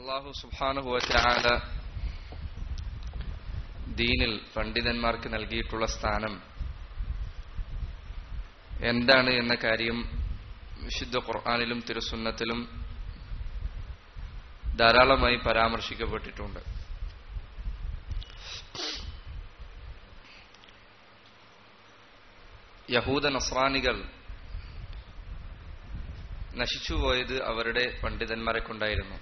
അള്ളാഹു സുബാനുഭവറ്റാല ദീനിൽ പണ്ഡിതന്മാർക്ക് നൽകിയിട്ടുള്ള സ്ഥാനം എന്താണ് എന്ന കാര്യം വിശുദ്ധ ഖുർആാനിലും തിരുസുന്നത്തിലും ധാരാളമായി പരാമർശിക്കപ്പെട്ടിട്ടുണ്ട് യഹൂദ നസ്രാനികൾ നശിച്ചുപോയത് അവരുടെ പണ്ഡിതന്മാരെ കൊണ്ടായിരുന്നു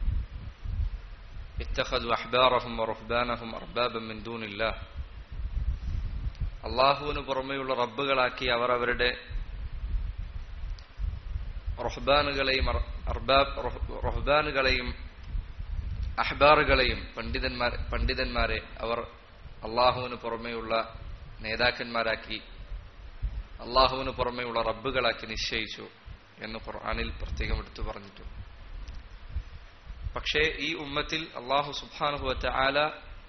ഇത്തഖദു അഹ്ബാറഹും റഹ്ബാനഹും അർബാബം മിൻ ദൂനില്ല അള്ളാഹുവിന് പുറമെയുള്ള റബ്ബുകളാക്കി അവർ അവരുടെ റഹ്ബാനുകളെയും അർബാബ് റഹ്ബാനുകളെയും അഹ്ബാറുകളെയും പണ്ഡിതന്മാർ പണ്ഡിതന്മാരെ അവർ അള്ളാഹുവിന് പുറമെയുള്ള നേതാക്കന്മാരാക്കി അള്ളാഹുവിന് പുറമെയുള്ള റബ്ബുകളാക്കി നിശ്ചയിച്ചു എന്ന് ഖുർആാനിൽ പ്രത്യേകം എടുത്തു പറഞ്ഞിട്ടുണ്ട് പക്ഷേ ഈ ഉമ്മത്തിൽ അള്ളാഹു സുബാനുഭവറ്റ ആല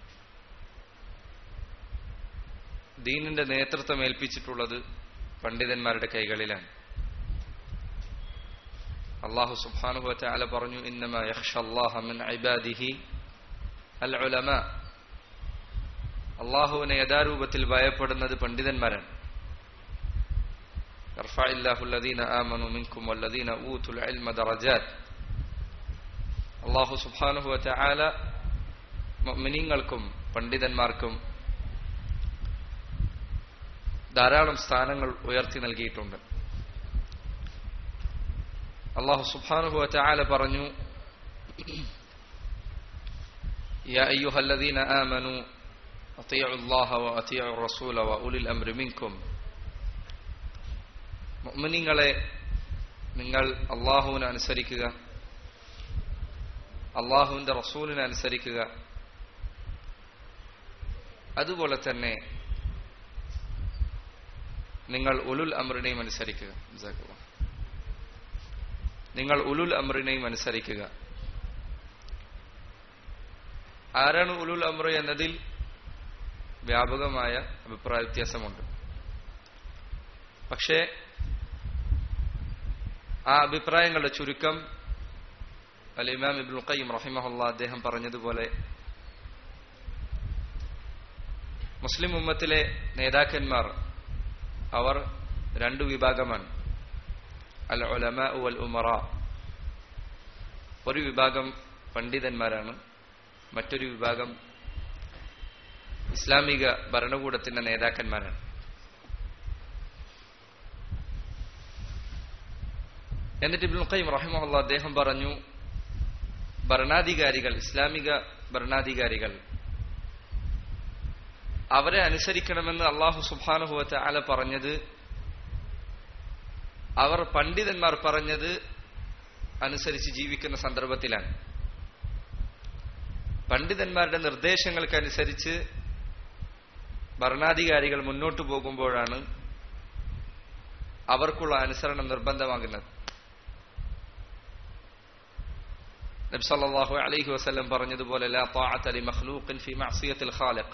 ദീനിന്റെ നേതൃത്വം ഏൽപ്പിച്ചിട്ടുള്ളത് പണ്ഡിതന്മാരുടെ കൈകളിലാണ് അള്ളാഹു സുബാനുഭവറ്റ ആല പറഞ്ഞു ഇന്നമ യഹ്ഷല്ലാഹമിൻ ഐബാദിഹി അൽ ഉലമ അള്ളാഹുവിനെ യഥാരൂപത്തിൽ ഭയപ്പെടുന്നത് പണ്ഡിതന്മാരാണ് يرفع الله الذين آمنوا منكم والذين أوتوا العلم درجات അള്ളാഹു സുബാനുഹു വല മിനിങ്ങൾക്കും പണ്ഡിതന്മാർക്കും ധാരാളം സ്ഥാനങ്ങൾ ഉയർത്തി നൽകിയിട്ടുണ്ട് അള്ളാഹു സുബാനുഹു വല പറഞ്ഞു يا أيها الذين آمنوا أطيعوا الله وأطيعوا الرسول وأولي الأمر منكم മുഅ്മിനീങ്ങളെ നിങ്ങൾ അള്ളാഹുവിനെ അനുസരിക്കുക അള്ളാഹുവിന്റെ റസൂലിനെ അനുസരിക്കുക അതുപോലെ തന്നെ നിങ്ങൾ ഉലുൽ അമറിനെയും അനുസരിക്കുക നിങ്ങൾ ഉലുൽ അമറിനെയും അനുസരിക്കുക ആരാണ് ഉലുൽ അമർ എന്നതിൽ വ്യാപകമായ അഭിപ്രായ വ്യത്യാസമുണ്ട് പക്ഷേ ആ അഭിപ്രായങ്ങളുടെ ചുരുക്കം അൽ ഇമാം ഇബ്നുൽ ഖയ്യിം റഹിമഹുല്ല അദ്ദേഹം പറഞ്ഞതുപോലെ മുസ്ലിം ഉമ്മത്തിലെ നേതാക്കന്മാർ അവർ രണ്ടു വിഭാഗമാണ് അൽ ഉലമ വൽ ഉമറ ഒരു വിഭാഗം പണ്ഡിതന്മാരാണ് മറ്റൊരു വിഭാഗം ഇസ്ലാമിക ഭരണകൂടത്തിന്റെ നേതാക്കന്മാരാണ് എന്നിട്ട് ഇബ്നുൽ ഖയ്യിം റഹിമഹുല്ല അദ്ദേഹം പറഞ്ഞു ഭരണാധികാരികൾ ഇസ്ലാമിക ഭരണാധികാരികൾ അവരെ അനുസരിക്കണമെന്ന് അള്ളാഹു സുബാനുഭവത്തെ അല പറഞ്ഞത് അവർ പണ്ഡിതന്മാർ പറഞ്ഞത് അനുസരിച്ച് ജീവിക്കുന്ന സന്ദർഭത്തിലാണ് പണ്ഡിതന്മാരുടെ നിർദ്ദേശങ്ങൾക്കനുസരിച്ച് ഭരണാധികാരികൾ മുന്നോട്ടു പോകുമ്പോഴാണ് അവർക്കുള്ള അനുസരണം നിർബന്ധമാകുന്നത് നബി സല്ലല്ലാഹു അലൈഹി വസല്ലം പറഞ്ഞതുപോലെ ലാ ത്വാഅത ലി മഖ്ലൂഖിൻ ഫി മഅസിയത്തിൽ ഖാലിഖ്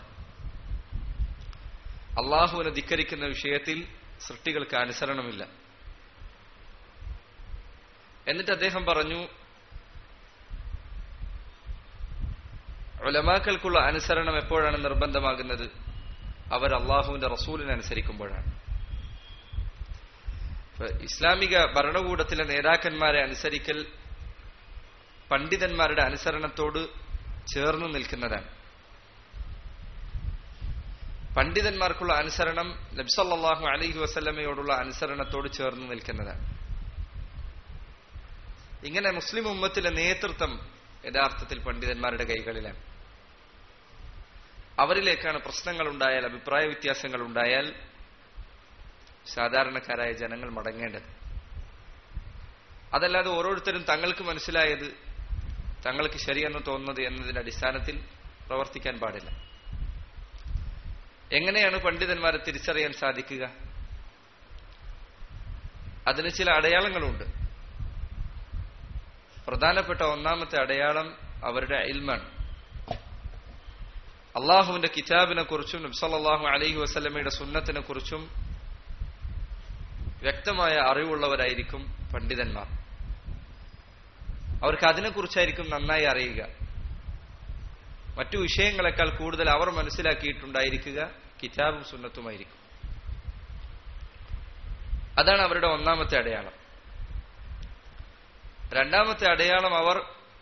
അള്ളാഹുവിനെ ധിക്കരിക്കുന്ന വിഷയത്തിൽ സൃഷ്ടികൾക്ക് അനുസരണമില്ല എന്നിട്ട് അദ്ദേഹം പറഞ്ഞു ഉലമാക്കൾക്കുള്ള അനുസരണം എപ്പോഴാണ് നിർബന്ധമാകുന്നത് അവർ അള്ളാഹുവിന്റെ റസൂലിനെ അനുസരിക്കുമ്പോഴാണ് ഇസ്ലാമിക ഭരണകൂടത്തിലെ നേതാക്കന്മാരെ അനുസരിക്കൽ പണ്ഡിതന്മാരുടെ അനുസരണത്തോട് ചേർന്ന് നിൽക്കുന്നതാണ് പണ്ഡിതന്മാർക്കുള്ള അനുസരണം നബ്സല്ലാഹു അലഹി വസ്ല്ലമയോടുള്ള അനുസരണത്തോട് ചേർന്ന് നിൽക്കുന്നതാണ് ഇങ്ങനെ മുസ്ലിം ഉമ്മത്തിലെ നേതൃത്വം യഥാർത്ഥത്തിൽ പണ്ഡിതന്മാരുടെ കൈകളിലാണ് അവരിലേക്കാണ് പ്രശ്നങ്ങൾ ഉണ്ടായാൽ അഭിപ്രായ വ്യത്യാസങ്ങൾ ഉണ്ടായാൽ സാധാരണക്കാരായ ജനങ്ങൾ മടങ്ങേണ്ടത് അതല്ലാതെ ഓരോരുത്തരും തങ്ങൾക്ക് മനസ്സിലായത് തങ്ങൾക്ക് ശരിയെന്ന് തോന്നുന്നത് എന്നതിന്റെ അടിസ്ഥാനത്തിൽ പ്രവർത്തിക്കാൻ പാടില്ല എങ്ങനെയാണ് പണ്ഡിതന്മാരെ തിരിച്ചറിയാൻ സാധിക്കുക അതിന് ചില അടയാളങ്ങളുണ്ട് പ്രധാനപ്പെട്ട ഒന്നാമത്തെ അടയാളം അവരുടെ ഇൽമാണ് അള്ളാഹുവിന്റെ കിതാബിനെ കുറിച്ചും നബ്സല്ലാഹു അലൈഹി വസ്ലമയുടെ സുന്നത്തിനെ കുറിച്ചും വ്യക്തമായ അറിവുള്ളവരായിരിക്കും പണ്ഡിതന്മാർ അവർക്ക് അതിനെക്കുറിച്ചായിരിക്കും നന്നായി അറിയുക മറ്റു വിഷയങ്ങളെക്കാൾ കൂടുതൽ അവർ മനസ്സിലാക്കിയിട്ടുണ്ടായിരിക്കുക കിതാബും സുന്നത്തുമായിരിക്കും അതാണ് അവരുടെ ഒന്നാമത്തെ അടയാളം രണ്ടാമത്തെ അടയാളം അവർ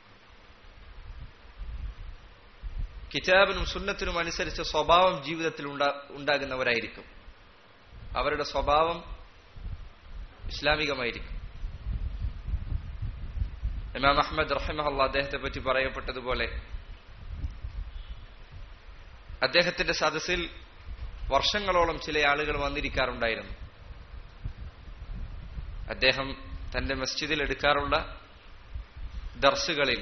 കിതാബിനും സുന്നത്തിനും അനുസരിച്ച സ്വഭാവം ജീവിതത്തിൽ ഉണ്ടാകുന്നവരായിരിക്കും അവരുടെ സ്വഭാവം ഇസ്ലാമികമായിരിക്കും ഇമാം അഹമ്മദ് റഹിമഹല്ല അദ്ദേഹത്തെ പറ്റി പറയപ്പെട്ടതുപോലെ അദ്ദേഹത്തിന്റെ സദസ്സിൽ വർഷങ്ങളോളം ചില ആളുകൾ വന്നിരിക്കാറുണ്ടായിരുന്നു അദ്ദേഹം തന്റെ മസ്ജിദിൽ എടുക്കാറുള്ള ദർസുകളിൽ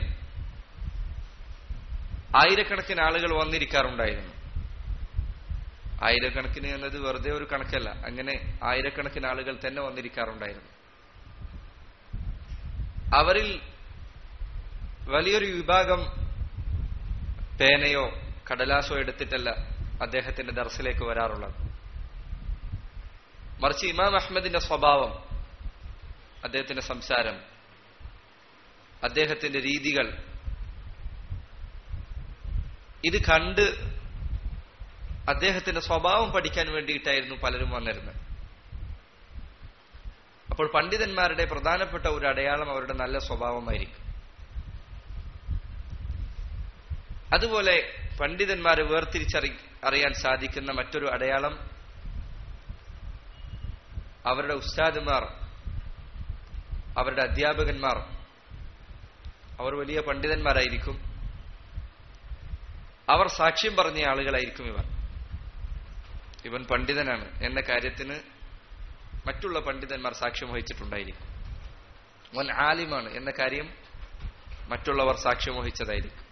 ആയിരക്കണക്കിന് ആളുകൾ വന്നിരിക്കാറുണ്ടായിരുന്നു ആയിരക്കണക്കിന് എന്നത് വെറുതെ ഒരു കണക്കല്ല അങ്ങനെ ആയിരക്കണക്കിന് ആളുകൾ തന്നെ വന്നിരിക്കാറുണ്ടായിരുന്നു അവരിൽ വലിയൊരു വിഭാഗം പേനയോ കടലാസോ എടുത്തിട്ടല്ല അദ്ദേഹത്തിന്റെ ദർസിലേക്ക് വരാറുള്ളത് മറിച്ച് ഇമാം അഹമ്മദിന്റെ സ്വഭാവം അദ്ദേഹത്തിന്റെ സംസാരം അദ്ദേഹത്തിന്റെ രീതികൾ ഇത് കണ്ട് അദ്ദേഹത്തിന്റെ സ്വഭാവം പഠിക്കാൻ വേണ്ടിയിട്ടായിരുന്നു പലരും വന്നിരുന്നത് അപ്പോൾ പണ്ഡിതന്മാരുടെ പ്രധാനപ്പെട്ട ഒരു അടയാളം അവരുടെ നല്ല സ്വഭാവമായിരിക്കും അതുപോലെ പണ്ഡിതന്മാരെ വേർതിരിച്ചറി അറിയാൻ സാധിക്കുന്ന മറ്റൊരു അടയാളം അവരുടെ ഉസ്താദുമാർ അവരുടെ അധ്യാപകന്മാർ അവർ വലിയ പണ്ഡിതന്മാരായിരിക്കും അവർ സാക്ഷ്യം പറഞ്ഞ ആളുകളായിരിക്കും ഇവർ ഇവൻ പണ്ഡിതനാണ് എന്ന കാര്യത്തിന് മറ്റുള്ള പണ്ഡിതന്മാർ സാക്ഷ്യം വഹിച്ചിട്ടുണ്ടായിരിക്കും അവൻ ആലിമാണ് എന്ന കാര്യം മറ്റുള്ളവർ സാക്ഷ്യം വഹിച്ചതായിരിക്കും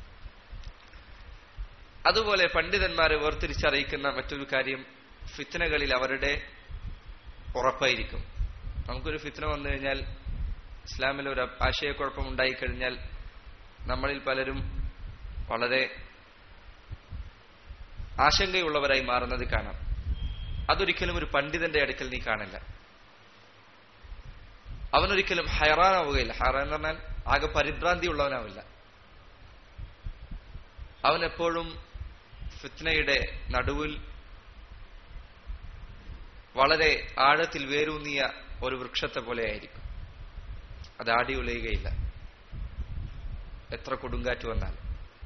അതുപോലെ പണ്ഡിതന്മാരെ വേർതിരിച്ചറിയിക്കുന്ന മറ്റൊരു കാര്യം ഫിത്തനകളിൽ അവരുടെ ഉറപ്പായിരിക്കും നമുക്കൊരു ഫിത്തന വന്നു കഴിഞ്ഞാൽ ഇസ്ലാമിൽ ഒരു ആശയക്കുഴപ്പം ഉണ്ടായിക്കഴിഞ്ഞാൽ നമ്മളിൽ പലരും വളരെ ആശങ്കയുള്ളവരായി മാറുന്നത് കാണാം അതൊരിക്കലും ഒരു പണ്ഡിതന്റെ അടുക്കൽ നീ കാണില്ല അവനൊരിക്കലും ഹൈറാനാവുകയില്ല ഹൈറാൻ എന്ന് പറഞ്ഞാൽ ആകെ പരിഭ്രാന്തി ഉള്ളവനാവില്ല അവൻ എപ്പോഴും ഫിത്നയുടെ നടുവിൽ വളരെ ആഴത്തിൽ വേരൂന്നിയ ഒരു വൃക്ഷത്തെ പോലെയായിരിക്കും അത് ആടി ഉലയുകയില്ല എത്ര കൊടുങ്കാറ്റ് വന്നാൽ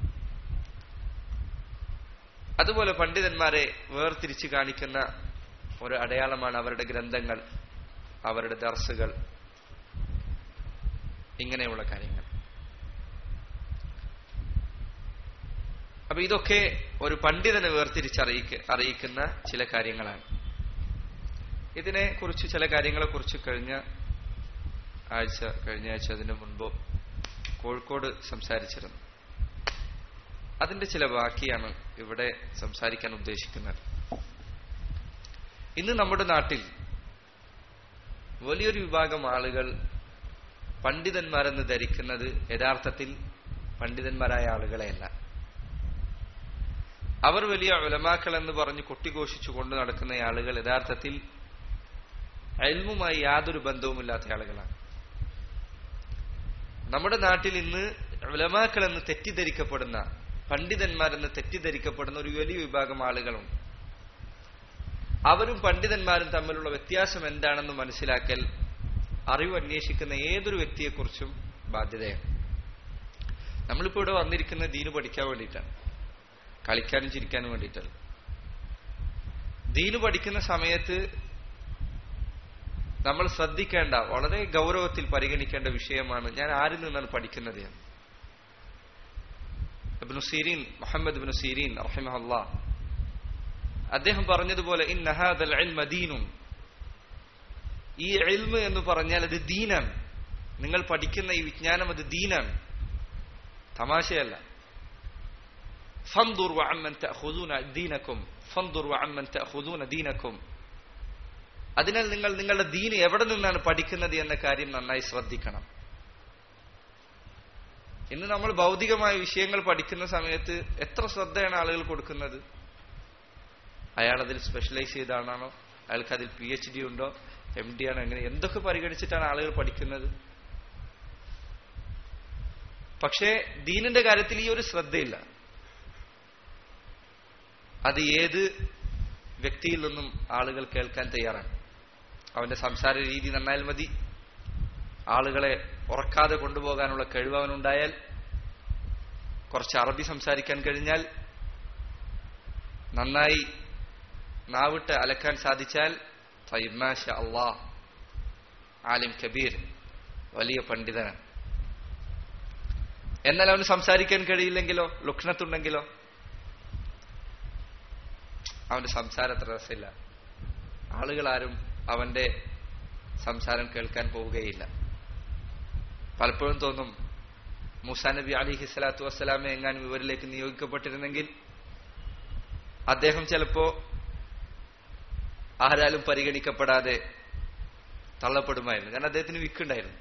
അതുപോലെ പണ്ഡിതന്മാരെ വേർതിരിച്ച് കാണിക്കുന്ന ഒരു അടയാളമാണ് അവരുടെ ഗ്രന്ഥങ്ങൾ അവരുടെ ദർസുകൾ ഇങ്ങനെയുള്ള കാര്യങ്ങൾ അപ്പൊ ഇതൊക്കെ ഒരു പണ്ഡിതനെ വേർതിരിച്ചറിയിക്ക അറിയിക്കുന്ന ചില കാര്യങ്ങളാണ് ഇതിനെ കുറിച്ച് ചില കാര്യങ്ങളെ കുറിച്ച് കഴിഞ്ഞ ആഴ്ച കഴിഞ്ഞ ആഴ്ച അതിനു മുൻപോ കോഴിക്കോട് സംസാരിച്ചിരുന്നു അതിന്റെ ചില ബാക്കിയാണ് ഇവിടെ സംസാരിക്കാൻ ഉദ്ദേശിക്കുന്നത് ഇന്ന് നമ്മുടെ നാട്ടിൽ വലിയൊരു വിഭാഗം ആളുകൾ പണ്ഡിതന്മാരെന്ന് ധരിക്കുന്നത് യഥാർത്ഥത്തിൽ പണ്ഡിതന്മാരായ ആളുകളെയല്ല അവർ വലിയ ഉലമാക്കൾ എന്ന് പറഞ്ഞ് കൊട്ടിഘോഷിച്ചു കൊണ്ട് നടക്കുന്ന ആളുകൾ യഥാർത്ഥത്തിൽ അയൽമുമായി യാതൊരു ബന്ധവുമില്ലാത്ത ആളുകളാണ് നമ്മുടെ നാട്ടിൽ ഇന്ന് ഉലമാക്കൾ എന്ന് തെറ്റിദ്ധരിക്കപ്പെടുന്ന പണ്ഡിതന്മാരെന്ന് തെറ്റിദ്ധരിക്കപ്പെടുന്ന ഒരു വലിയ വിഭാഗം ആളുകളുണ്ട് അവരും പണ്ഡിതന്മാരും തമ്മിലുള്ള വ്യത്യാസം എന്താണെന്ന് മനസ്സിലാക്കൽ അറിവ് അന്വേഷിക്കുന്ന ഏതൊരു വ്യക്തിയെക്കുറിച്ചും ബാധ്യതയാണ് നമ്മളിപ്പോ ഇവിടെ വന്നിരിക്കുന്ന ദീന് പഠിക്കാൻ വേണ്ടിയിട്ടാണ് കളിക്കാനും ചിരിക്കാനും വേണ്ടിയിട്ടല്ല ദീന് പഠിക്കുന്ന സമയത്ത് നമ്മൾ ശ്രദ്ധിക്കേണ്ട വളരെ ഗൗരവത്തിൽ പരിഗണിക്കേണ്ട വിഷയമാണ് ഞാൻ ആരിൽ നിന്നാണ് പഠിക്കുന്നത് എന്ന് ഇബ്നു സീരീൻ മുഹമ്മദ് ഇബ്നു സീരീൻ റഹിമഹല്ലാ അദ്ദേഹം പറഞ്ഞതുപോലെ ഇന്നഹാദൽ ഇൽമ ദീനും ഈ ഇൽമ് എന്ന് പറഞ്ഞാൽ അത് ദീനാണ് നിങ്ങൾ പഠിക്കുന്ന ഈ വിജ്ഞാനം അത് ദീനാണ് തമാശയല്ല ഫന്ദുർ വഅമ്മൻ തഅഖുദൂന ദീനക്കും ഫന്ദുർ വഅമ്മൻ തഅഖുദൂന ദീനക്കും അതിനാൽ നിങ്ങൾ നിങ്ങളുടെ ദീന് എവിടെ നിന്നാണ് പഠിക്കുന്നത് എന്ന കാര്യം നന്നായി ശ്രദ്ധിക്കണം ഇന്ന് നമ്മൾ ഭൗതികമായ വിഷയങ്ങൾ പഠിക്കുന്ന സമയത്ത് എത്ര ശ്രദ്ധയാണ് ആളുകൾ കൊടുക്കുന്നത് അയാൾ അതിൽ സ്പെഷ്യലൈസ് ചെയ്താണോ അയാൾക്ക് അതിൽ പി എച്ച് ഡി ഉണ്ടോ എം ഡി ആണോ എങ്ങനെ എന്തൊക്കെ പരിഗണിച്ചിട്ടാണ് ആളുകൾ പഠിക്കുന്നത് പക്ഷേ ദീനിന്റെ കാര്യത്തിൽ ഈ ഒരു ശ്രദ്ധയില്ല അത് ഏത് വ്യക്തിയിൽ നിന്നും ആളുകൾ കേൾക്കാൻ തയ്യാറാണ് അവന്റെ സംസാര രീതി നന്നായാൽ മതി ആളുകളെ ഉറക്കാതെ കൊണ്ടുപോകാനുള്ള കഴിവ് അവനുണ്ടായാൽ കുറച്ച് അറബി സംസാരിക്കാൻ കഴിഞ്ഞാൽ നന്നായി നാവിട്ട് അലക്കാൻ സാധിച്ചാൽ ഫൈമാഷ അള്ളാഹ് ആലിം കബീർ വലിയ പണ്ഡിതനാണ് എന്നാൽ അവന് സംസാരിക്കാൻ കഴിയില്ലെങ്കിലോ ലുക്ഷണത്തുണ്ടെങ്കിലോ അവന്റെ സംസാരം അത്ര രസമില്ല ആളുകളാരും അവന്റെ സംസാരം കേൾക്കാൻ പോവുകയില്ല പലപ്പോഴും തോന്നും മൂസാ നബി അലിഹി സ്വലാത്തു വസ്സലാമെ എങ്ങാനും ഇവരിലേക്ക് നിയോഗിക്കപ്പെട്ടിരുന്നെങ്കിൽ അദ്ദേഹം ചിലപ്പോ ആരാലും പരിഗണിക്കപ്പെടാതെ തള്ളപ്പെടുമായിരുന്നു കാരണം അദ്ദേഹത്തിന് വിക്കുണ്ടായിരുന്നു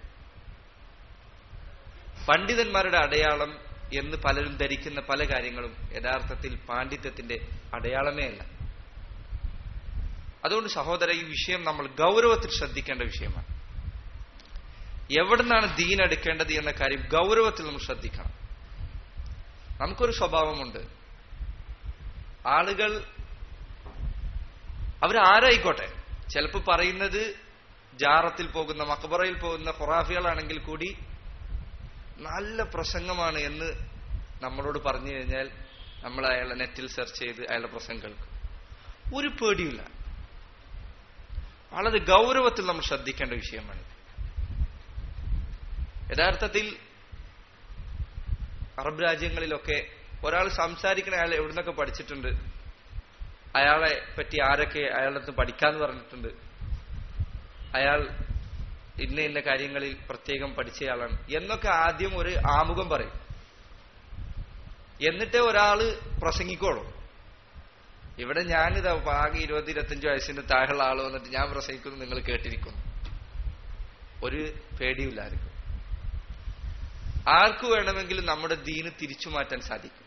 പണ്ഡിതന്മാരുടെ അടയാളം എന്ന് പലരും ധരിക്കുന്ന പല കാര്യങ്ങളും യഥാർത്ഥത്തിൽ പാണ്ഡിത്യത്തിന്റെ അടയാളമേ അല്ല അതുകൊണ്ട് സഹോദര ഈ വിഷയം നമ്മൾ ഗൗരവത്തിൽ ശ്രദ്ധിക്കേണ്ട വിഷയമാണ് എവിടുന്നാണ് ദീൻ എടുക്കേണ്ടത് എന്ന കാര്യം ഗൗരവത്തിൽ നമ്മൾ ശ്രദ്ധിക്കണം നമുക്കൊരു സ്വഭാവമുണ്ട് ആളുകൾ അവരാരായിക്കോട്ടെ ചിലപ്പോൾ പറയുന്നത് ജാറത്തിൽ പോകുന്ന മക്ബറയിൽ പോകുന്ന ഖുറാഫികളാണെങ്കിൽ കൂടി നല്ല പ്രസംഗമാണ് എന്ന് നമ്മളോട് പറഞ്ഞു കഴിഞ്ഞാൽ നമ്മൾ അയാളെ നെറ്റിൽ സെർച്ച് ചെയ്ത് അയാളുടെ പ്രസംഗം കേൾക്കും ഒരു പേടിയില്ല വളരെ ഗൗരവത്തിൽ നമ്മൾ ശ്രദ്ധിക്കേണ്ട വിഷയമാണ് യഥാർത്ഥത്തിൽ അറബ് രാജ്യങ്ങളിലൊക്കെ ഒരാൾ സംസാരിക്കണ അയാൾ എവിടുന്നൊക്കെ പഠിച്ചിട്ടുണ്ട് അയാളെ പറ്റി ആരൊക്കെ അയാളുടെ അടുത്ത് പഠിക്കാന്ന് പറഞ്ഞിട്ടുണ്ട് അയാൾ ഇന്ന ഇന്ന കാര്യങ്ങളിൽ പ്രത്യേകം പഠിച്ചയാളാണ് എന്നൊക്കെ ആദ്യം ഒരു ആമുഖം പറയും എന്നിട്ടേ ഒരാള് പ്രസംഗിക്കോളൂ ഇവിടെ ഞാനിത് ആകെ ഇരുപത് ഇരുപത്തഞ്ച് വയസ്സിന്റെ താഴെയുള്ള ആള് വന്നിട്ട് ഞാൻ പ്രസംഗിക്കുന്നു നിങ്ങൾ കേട്ടിരിക്കുന്നു ഒരു പേടിയില്ല ആർക്കും ആർക്കു വേണമെങ്കിലും നമ്മുടെ ദീന് തിരിച്ചു മാറ്റാൻ സാധിക്കും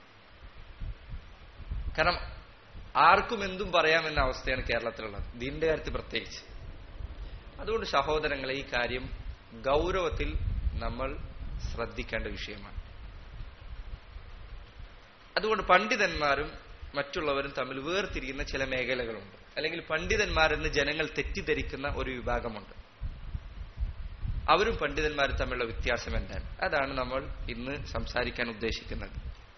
കാരണം ആർക്കും എന്തും പറയാമെന്ന അവസ്ഥയാണ് കേരളത്തിലുള്ളത് ദീനിന്റെ കാര്യത്തിൽ പ്രത്യേകിച്ച് അതുകൊണ്ട് സഹോദരങ്ങളെ ഈ കാര്യം ഗൗരവത്തിൽ നമ്മൾ ശ്രദ്ധിക്കേണ്ട വിഷയമാണ് അതുകൊണ്ട് പണ്ഡിതന്മാരും മറ്റുള്ളവരും തമ്മിൽ വേർതിരിയുന്ന ചില മേഖലകളുണ്ട് അല്ലെങ്കിൽ പണ്ഡിതന്മാരെന്ന് ജനങ്ങൾ തെറ്റിദ്ധരിക്കുന്ന ഒരു വിഭാഗമുണ്ട് അവരും പണ്ഡിതന്മാരും തമ്മിലുള്ള വ്യത്യാസം എന്താണ് അതാണ് നമ്മൾ ഇന്ന് സംസാരിക്കാൻ ഉദ്ദേശിക്കുന്നത്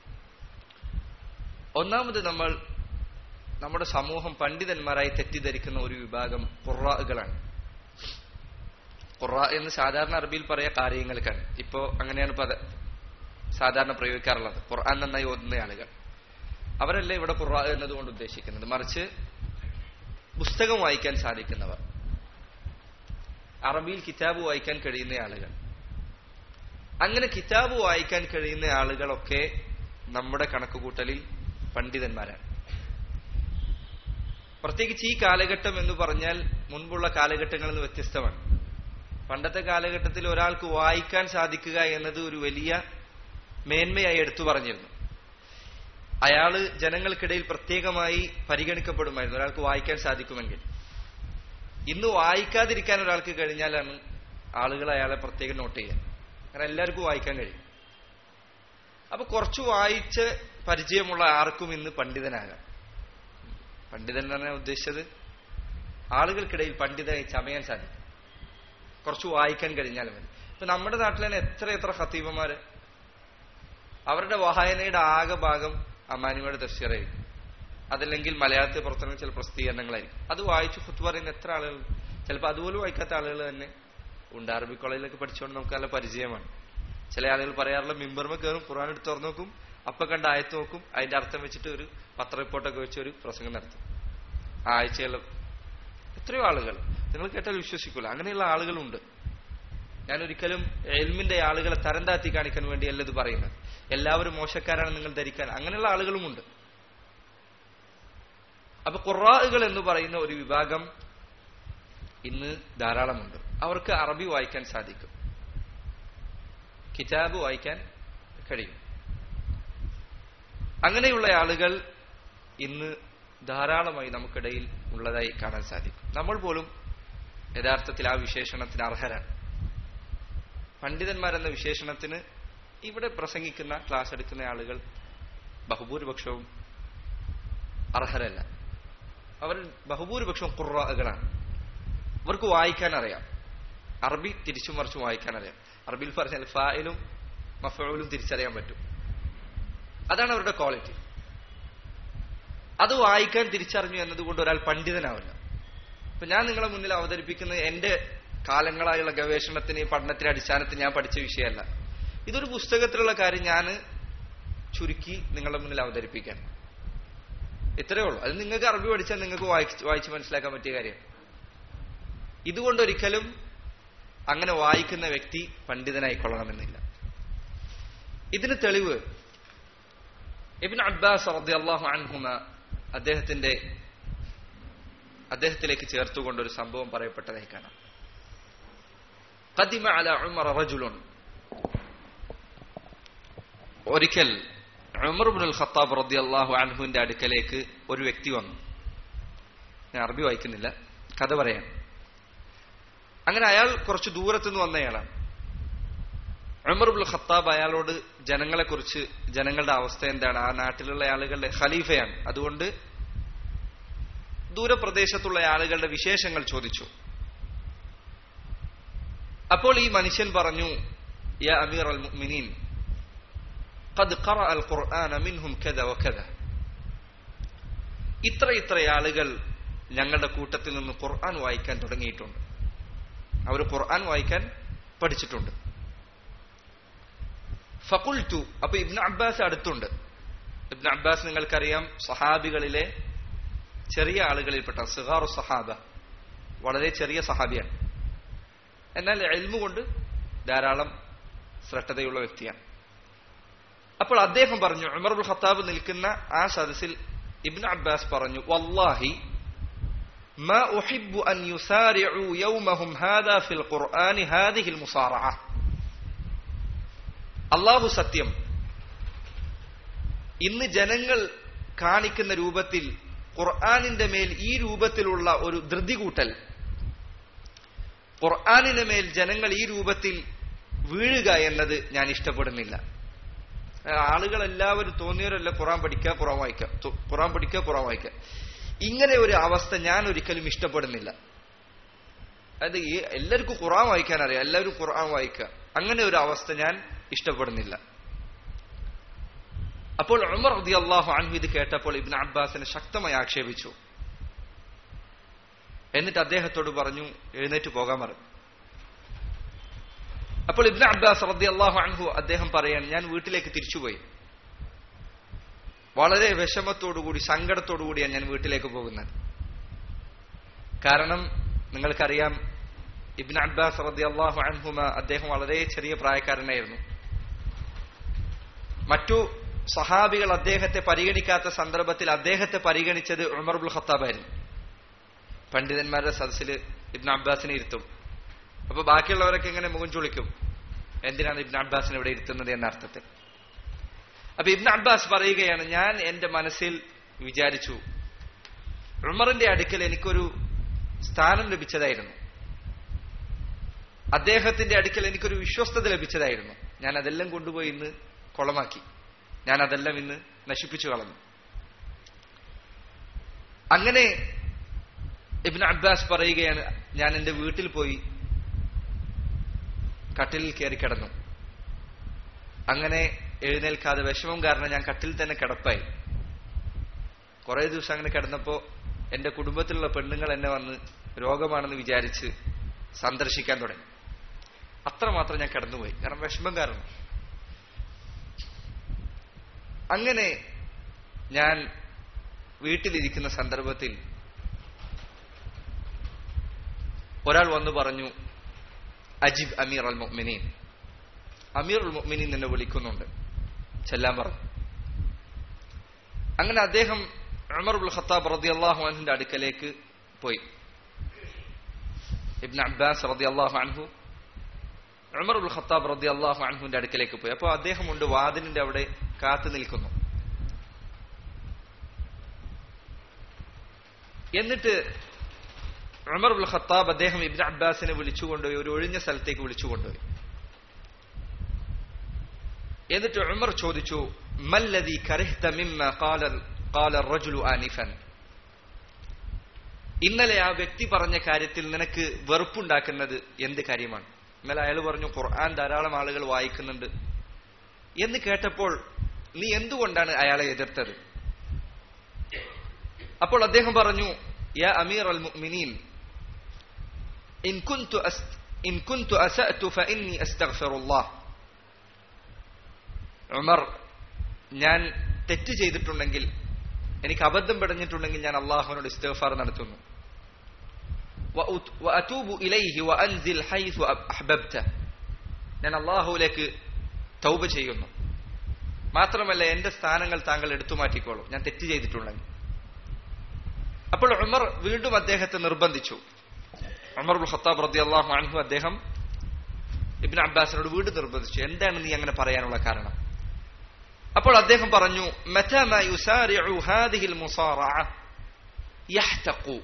ഒന്നാമത് നമ്മൾ നമ്മുടെ സമൂഹം പണ്ഡിതന്മാരായി തെറ്റിദ്ധരിക്കുന്ന ഒരു വിഭാഗം ഖുറാകളാണ് ഖുറ എന്ന് സാധാരണ അറബിയിൽ പറയാ കാര്യങ്ങൾക്കാണ് ഇപ്പോ അങ്ങനെയാണ് പദ സാധാരണ പ്രയോഗിക്കാറുള്ളത് ഖുർആൻ നന്നായി ഓതുന്ന ആളുകൾ അവരല്ല ഇവിടെ ഖുറ എന്നതുകൊണ്ട് ഉദ്ദേശിക്കുന്നത് മറിച്ച് പുസ്തകം വായിക്കാൻ സാധിക്കുന്നവർ അറബിയിൽ കിതാബ് വായിക്കാൻ കഴിയുന്ന ആളുകൾ അങ്ങനെ കിതാബ് വായിക്കാൻ കഴിയുന്ന ആളുകളൊക്കെ നമ്മുടെ കണക്കുകൂട്ടലിൽ പണ്ഡിതന്മാരാണ് പ്രത്യേകിച്ച് ഈ കാലഘട്ടം എന്ന് പറഞ്ഞാൽ മുൻപുള്ള കാലഘട്ടങ്ങളിൽ നിന്ന് വ്യത്യസ്തമാണ് പണ്ടത്തെ കാലഘട്ടത്തിൽ ഒരാൾക്ക് വായിക്കാൻ സാധിക്കുക എന്നത് ഒരു വലിയ മേന്മയായി എടുത്തു പറഞ്ഞിരുന്നു അയാള് ജനങ്ങൾക്കിടയിൽ പ്രത്യേകമായി പരിഗണിക്കപ്പെടുമായിരുന്നു ഒരാൾക്ക് വായിക്കാൻ സാധിക്കുമെങ്കിൽ ഇന്ന് വായിക്കാതിരിക്കാൻ ഒരാൾക്ക് കഴിഞ്ഞാലാണ് ആളുകൾ അയാളെ പ്രത്യേകം നോട്ട് ചെയ്യുക കാരണം എല്ലാവർക്കും വായിക്കാൻ കഴിയും അപ്പൊ കുറച്ച് വായിച്ച് പരിചയമുള്ള ആർക്കും ഇന്ന് പണ്ഡിതനാകാം പണ്ഡിതൻ എന്നാണ് ഉദ്ദേശിച്ചത് ആളുകൾക്കിടയിൽ പണ്ഡിതനായി ചമയാൻ സാധിക്കും കുറച്ച് വായിക്കാൻ കഴിഞ്ഞാൽ മതി ഇപ്പൊ നമ്മുടെ നാട്ടിൽ തന്നെ എത്ര എത്ര ഖത്തീബന്മാര് അവരുടെ വായനയുടെ ആകെ ഭാഗം അമാനിയുടെ തഫ്സീറായിരിക്കും അതല്ലെങ്കിൽ മലയാളത്തിൽ പുറത്തിറങ്ങുന്ന ചില പ്രസിദ്ധീകരണങ്ങളായിരിക്കും അത് വായിച്ച് ഫുത്ത് പറയുന്ന എത്ര ആളുകൾ ചിലപ്പോൾ അതുപോലും വായിക്കാത്ത ആളുകൾ തന്നെ ഉണ്ട് അറബി കോളേജിലൊക്കെ പഠിച്ചുകൊണ്ട് നമുക്ക് നല്ല പരിചയമാണ് ചില ആളുകൾ പറയാറുള്ള മിമ്പർമ കയറും ഖുർആൻ എടുത്ത് തുറന്നു നോക്കും അപ്പൊ കണ്ട ആയത്ത് നോക്കും അതിന്റെ അർത്ഥം വെച്ചിട്ട് ഒരു പത്ര റിപ്പോർട്ടൊക്കെ വെച്ച് ഒരു പ്രസംഗം നടത്തും ആ ആഴ്ചയുള്ള എത്രയോ ആളുകൾ നിങ്ങൾ കേട്ടാൽ വിശ്വസിക്കൂല അങ്ങനെയുള്ള ആളുകളുണ്ട് ഞാൻ ഒരിക്കലും എൽമിന്റെ ആളുകളെ തരം താത്തി കാണിക്കാൻ വേണ്ടിയല്ല ഇത് പറയുന്നത് എല്ലാവരും മോശക്കാരാണ് നിങ്ങൾ ധരിക്കാൻ അങ്ങനെയുള്ള ആളുകളുമുണ്ട് അപ്പൊ ഖുറാഹുകൾ എന്ന് പറയുന്ന ഒരു വിഭാഗം ഇന്ന് ധാരാളമുണ്ട് അവർക്ക് അറബി വായിക്കാൻ സാധിക്കും കിതാബ് വായിക്കാൻ കഴിയും അങ്ങനെയുള്ള ആളുകൾ ഇന്ന് ധാരാളമായി നമുക്കിടയിൽ ഉള്ളതായി കാണാൻ സാധിക്കും നമ്മൾ പോലും യഥാർത്ഥത്തിൽ ആ വിശേഷണത്തിന് അർഹരാണ് പണ്ഡിതന്മാരെന്ന വിശേഷണത്തിന് ഇവിടെ പ്രസംഗിക്കുന്ന ക്ലാസ് എടുക്കുന്ന ആളുകൾ ബഹുഭൂരിപക്ഷവും അർഹരല്ല അവർ ബഹുഭൂരിപക്ഷവും ഖുറാകളാണ് അവർക്ക് വായിക്കാൻ അറിയാം അറബി തിരിച്ചും മറിച്ചും വായിക്കാൻ അറിയാം അറബിയിൽ പറഞ്ഞാൽ ഫായിലും മഫൂലും തിരിച്ചറിയാൻ പറ്റും അതാണ് അവരുടെ ക്വാളിറ്റി അത് വായിക്കാൻ തിരിച്ചറിഞ്ഞു എന്നതുകൊണ്ട് ഒരാൾ പണ്ഡിതനാവില്ല ഇപ്പൊ ഞാൻ നിങ്ങളെ മുന്നിൽ അവതരിപ്പിക്കുന്നത് എന്റെ കാലങ്ങളായുള്ള ഗവേഷണത്തിന് പഠനത്തിന്റെ അടിസ്ഥാനത്തിൽ ഞാൻ പഠിച്ച വിഷയമല്ല ഇതൊരു പുസ്തകത്തിലുള്ള കാര്യം ഞാൻ ചുരുക്കി നിങ്ങളുടെ മുന്നിൽ അവതരിപ്പിക്കാൻ ഇത്രയേ ഉള്ളൂ അത് നിങ്ങൾക്ക് അറബി പഠിച്ചാൽ നിങ്ങൾക്ക് വായിച്ച് വായിച്ച് മനസ്സിലാക്കാൻ പറ്റിയ കാര്യം ഇതുകൊണ്ടൊരിക്കലും അങ്ങനെ വായിക്കുന്ന വ്യക്തി പണ്ഡിതനായിക്കൊള്ളണമെന്നില്ല ഇതിന് തെളിവ് ഇബിൻ അബ്ബാസ് റളിയല്ലാഹു അൻഹുമ അദ്ദേഹത്തിന്റെ അദ്ദേഹത്തിലേക്ക് ചേർത്തുകൊണ്ട് ഒരു സംഭവം പറയപ്പെട്ടതായി കാണാം قدم على عمر رجل ഒരിക്കൽ ഉമർ ബിൻ ഖത്താബ് റളിയല്ലാഹു അൻഹുവിന്റെ അടുക്കലേക്ക് ഒരു വ്യക്തി വന്നു ഞാൻ അറബി വായിക്കുന്നില്ല കഥ പറയാം അങ്ങനെ അയാൾ കുറച്ച് ദൂരത്തു നിന്ന് വന്നയാളാണ് ഉമർ ബുൽ ഖത്താബ് അയാളോട് ജനങ്ങളെക്കുറിച്ച് ജനങ്ങളുടെ അവസ്ഥ എന്താണ് ആ നാട്ടിലുള്ള ആളുകളുടെ ഖലീഫയാണ് അതുകൊണ്ട് ദൂരപ്രദേശത്തുള്ള ആളുകളുടെ വിശേഷങ്ങൾ ചോദിച്ചു അപ്പോൾ ഈ മനുഷ്യൻ പറഞ്ഞു യാ അമീർ അൽ മുഅ്മിനീൻ قد قرأ القرآن منهم كذا وكذا ഇത്ര ഇത്ര ആളുകൾ ഞങ്ങളുടെ കൂട്ടത്തിൽ നിന്ന് ഖുർആൻ വായിക്കാൻ തുടങ്ങിയിട്ടുണ്ട് അവർ ഖുർആൻ വായിക്കാൻ പഠിച്ചിട്ടുണ്ട് ഫക്കുൽറ്റു അപ്പൊ ഇബ്ന അബ്ബാസ് അടുത്തുണ്ട് ഇബ്ന അബ്ബാസ് നിങ്ങൾക്കറിയാം സഹാബികളിലെ ചെറിയ ആളുകളിൽപ്പെട്ട സിഹാറു സഹാബ വളരെ ചെറിയ സഹാബിയാണ് എന്നാൽ എൽമു കൊണ്ട് ധാരാളം ശ്രദ്ധതയുള്ള വ്യക്തിയാണ് അപ്പോൾ അദ്ദേഹം പറഞ്ഞു ഉമർബുൽ ഖത്താബ് നിൽക്കുന്ന ആ സദസ്സിൽ ഇബ്ന അബ്ബാസ് പറഞ്ഞു വല്ലാഹി ما أحب أن يسارعوا يومهم هذا في القرآن هذه المصارعة അള്ളാഹു സത്യം ഇന്ന് ജനങ്ങൾ കാണിക്കുന്ന രൂപത്തിൽ ഖുർആാനിന്റെ മേൽ ഈ രൂപത്തിലുള്ള ഒരു ധൃതി കൂട്ടൽ ഖുർആാനിന്റെ മേൽ ജനങ്ങൾ ഈ രൂപത്തിൽ വീഴുക എന്നത് ഞാൻ ഇഷ്ടപ്പെടുന്നില്ല ആളുകൾ എല്ലാവരും തോന്നിയവരല്ല ഖുറാൻ പഠിക്കുക ഖുറാൻ വായിക്കുക ഖുറാൻ പഠിക്കുക ഖുറാൻ വായിക്കുക ഇങ്ങനെ ഒരു അവസ്ഥ ഞാൻ ഒരിക്കലും ഇഷ്ടപ്പെടുന്നില്ല അതായത് ഈ എല്ലാവർക്കും ഖുറാൻ വായിക്കാൻ അറിയാം എല്ലാവരും ഖുർആൻ വായിക്കുക അങ്ങനെ ഒരു അവസ്ഥ ഞാൻ ഇഷ്ടപ്പെടുന്നില്ല അപ്പോൾ ഉമർ റതി അള്ളാഹു അൻഹു ഇത് കേട്ടപ്പോൾ ഇബ്ൻ അബ്ബാസിനെ ശക്തമായി ആക്ഷേപിച്ചു എന്നിട്ട് അദ്ദേഹത്തോട് പറഞ്ഞു എഴുന്നേറ്റ് പോകാൻ പറഞ്ഞു അപ്പോൾ ഇബ്ൻ അബ്ബാസ് റതി അള്ളാഹു അൻഹു അദ്ദേഹം പറയാൻ ഞാൻ വീട്ടിലേക്ക് തിരിച്ചുപോയി വളരെ വിഷമത്തോടുകൂടി സങ്കടത്തോടുകൂടിയാണ് ഞാൻ വീട്ടിലേക്ക് പോകുന്നത് കാരണം നിങ്ങൾക്കറിയാം ഇബ്ൻ അബ്ബാസ് റതി അള്ളാഹു അൻഹുമ അദ്ദേഹം വളരെ ചെറിയ പ്രായക്കാരനായിരുന്നു മറ്റു സഹാബികൾ അദ്ദേഹത്തെ പരിഗണിക്കാത്ത സന്ദർഭത്തിൽ അദ്ദേഹത്തെ പരിഗണിച്ചത് ഉമർബുൽ ഖത്താബായിരുന്നു പണ്ഡിതന്മാരുടെ സദസ്സിൽ ഇബ്ൻ അബ്ബാസിനെ ഇരുത്തും അപ്പൊ ബാക്കിയുള്ളവരൊക്കെ ഇങ്ങനെ മുഖം ചുളിക്കും എന്തിനാണ് ഇബ്ൻ അബ്ബാസിനെ ഇവിടെ ഇരുത്തുന്നത് എന്ന അർത്ഥത്തിൽ അപ്പൊ ഇബ്ൻ അബ്ബാസ് പറയുകയാണ് ഞാൻ എന്റെ മനസ്സിൽ വിചാരിച്ചു ഉമറിന്റെ അടുക്കൽ എനിക്കൊരു സ്ഥാനം ലഭിച്ചതായിരുന്നു അദ്ദേഹത്തിന്റെ അടുക്കൽ എനിക്കൊരു വിശ്വസ്തത ലഭിച്ചതായിരുന്നു ഞാൻ അതെല്ലാം കൊണ്ടുപോയി ഇന്ന് കൊളമാക്കി ഞാൻ അതെല്ലാം ഇന്ന് നശിപ്പിച്ചു കളഞ്ഞു അങ്ങനെ ഇബ്ൻ അബ്ബാസ് പറയുകയാണ് ഞാൻ എന്റെ വീട്ടിൽ പോയി കട്ടിലിൽ കയറി കിടന്നു അങ്ങനെ എഴുന്നേൽക്കാതെ വിഷമം കാരണം ഞാൻ കട്ടിൽ തന്നെ കിടപ്പായി കുറെ ദിവസം അങ്ങനെ കിടന്നപ്പോ എന്റെ കുടുംബത്തിലുള്ള പെണ്ണുങ്ങൾ എന്നെ വന്ന് രോഗമാണെന്ന് വിചാരിച്ച് സന്ദർശിക്കാൻ തുടങ്ങി അത്രമാത്രം ഞാൻ കിടന്നുപോയി കാരണം വിഷമം കാരണം അങ്ങനെ ഞാൻ വീട്ടിലിരിക്കുന്ന സന്ദർഭത്തിൽ ഒരാൾ വന്നു പറഞ്ഞു അജിബ് അമീർ അൽ മൊമിനീൻ അമീർ ഉൽ മൊമിനീൻ എന്നെ വിളിക്കുന്നുണ്ട് ചെല്ലാൻ പറഞ്ഞു അങ്ങനെ അദ്ദേഹം ഉമർ ഉൽ ഖത്താബ് റതി അള്ളാഹു അൻഹുന്റെ അടുക്കലേക്ക് പോയി ഇബ്ൻ അബ്ബാസ് റതി അള്ളാഹു അൻഹു ഉമർ ഉൽ ഖത്താബ് റതി അള്ളാഹു അൻഹുന്റെ അടുക്കലേക്ക് പോയി അപ്പോൾ അദ്ദേഹം ഉണ്ട് വാതിലിന്റെ അവിടെ കാത്തു നിൽക്കുന്നു എന്നിട്ട് ഉമർ ഉൽ ഖത്താബ് അദ്ദേഹം ഇബ്ൻ അബ്ബാസിനെ വിളിച്ചുകൊണ്ടുപോയി ഒരു ഒഴിഞ്ഞ സ്ഥലത്തേക്ക് വിളിച്ചുകൊണ്ടുപോയി എന്നിട്ട് ഉമർ ചോദിച്ചു മല്ലദി കരഹ്ത മിമ്മ ഖാല ഖാല റജുലു ആനിഫൻ ഇന്നലെ ആ വ്യക്തി പറഞ്ഞ കാര്യത്തിൽ നിനക്ക് വെറുപ്പുണ്ടാക്കുന്നത് എന്ത് കാര്യമാണ് ഇന്നലെ അയാൾ പറഞ്ഞു ഖുർആൻ ധാരാളം ആളുകൾ വായിക്കുന്നുണ്ട് എന്ന് കേട്ടപ്പോൾ നീ എന്തുകൊണ്ടാണ് അയാളെ എതിർത്തത് അപ്പോൾ അദ്ദേഹം പറഞ്ഞു യാ അമീർ അൽ മുഅ്മിനീൻ ഇൻ കുൻതു അസ് ഇൻ കുൻതു അസഅതു ഫഇന്നി അസ്തഗ്ഫിറുല്ലാഹ് ഉമർ ഞാൻ തെറ്റ് ചെയ്തിട്ടുണ്ടെങ്കിൽ എനിക്ക് അബദ്ധം പിടഞ്ഞിട്ടുണ്ടെങ്കിൽ ഞാൻ അള്ളാഹുവിനോട് ഇസ്തിഗ്ഫാർ നടത്തുന്നു വഅതൂബു ഇലൈഹി വഅൻസിൽ ഹൈസു അഹ്ബബ്ത ഞാൻ അള്ളാഹുവിലേക്ക് തൗബ ചെയ്യുന്നു മാത്രമല്ല എന്റെ സ്ഥാനങ്ങൾ താങ്കൾ എടുത്തു മാറ്റിക്കോളൂ ഞാൻ തെറ്റ് ചെയ്തിട്ടുണ്ടെങ്കിൽ അപ്പോൾ ഉമർ വീണ്ടും അദ്ദേഹത്തെ നിർബന്ധിച്ചു ഉമർ ഉൽ ഖത്താബ് റതി അള്ളാഹു അൻഹു അദ്ദേഹം ഇബിൻ അബ്ബാസിനോട് വീണ്ടും നിർബന്ധിച്ചു എന്താണ് നീ അങ്ങനെ പറയാനുള്ള കാരണം അപ്പോൾ അദ്ദേഹം പറഞ്ഞു മതമ യുസാരിഉ ഹാദിഹിൽ മുസാറഅ യഹ്തഖു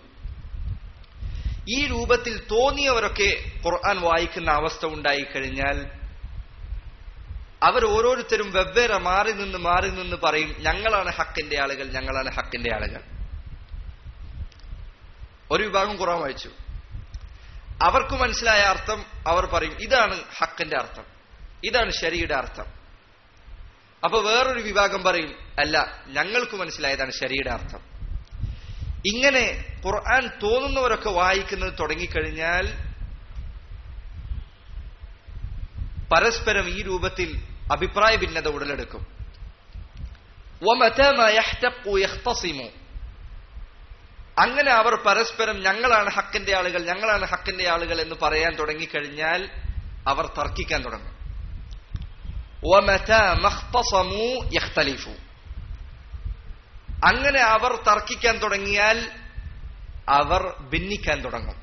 ഈ രൂപത്തിൽ തോന്നിയവരൊക്കെ ഖുർആൻ വായിക്കുന്ന അവസ്ഥ ഉണ്ടായി കഴിഞ്ഞാൽ അവർ ഓരോരുത്തരും വെവ്വേറെ മാറി നിന്ന് മാറി നിന്ന് പറയും ഞങ്ങളാണ് ഹക്കിന്റെ ആളുകൾ ഞങ്ങളാണ് ഹക്കിന്റെ ആളുകൾ ഒരു വിഭാഗം ഖുർആൻ വായിച്ചു അവർക്ക് മനസ്സിലായ അർത്ഥം അവർ പറയും ഇതാണ് ഹക്കിന്റെ അർത്ഥം ഇതാണ് ശരിയുടെ അർത്ഥം അപ്പൊ വേറൊരു വിഭാഗം പറയും അല്ല ഞങ്ങൾക്ക് മനസ്സിലായതാണ് ശരിയുടെ അർത്ഥം ഇങ്ങനെ ഖുർആൻ തോന്നുന്നവരൊക്കെ വായിക്കുന്നത് തുടങ്ങിക്കഴിഞ്ഞാൽ പരസ്പരം ഈ രൂപത്തിൽ അഭിപ്രായ ഭിന്നത ഉടലെടുക്കും അങ്ങനെ അവർ പരസ്പരം ഞങ്ങളാണ് ഹക്കിന്റെ ആളുകൾ ഞങ്ങളാണ് ഹക്കിന്റെ ആളുകൾ എന്ന് പറയാൻ തുടങ്ങിക്കഴിഞ്ഞാൽ അവർ തർക്കിക്കാൻ തുടങ്ങും അങ്ങനെ അവർ തർക്കിക്കാൻ തുടങ്ങിയാൽ അവർ ഭിന്നിക്കാൻ തുടങ്ങും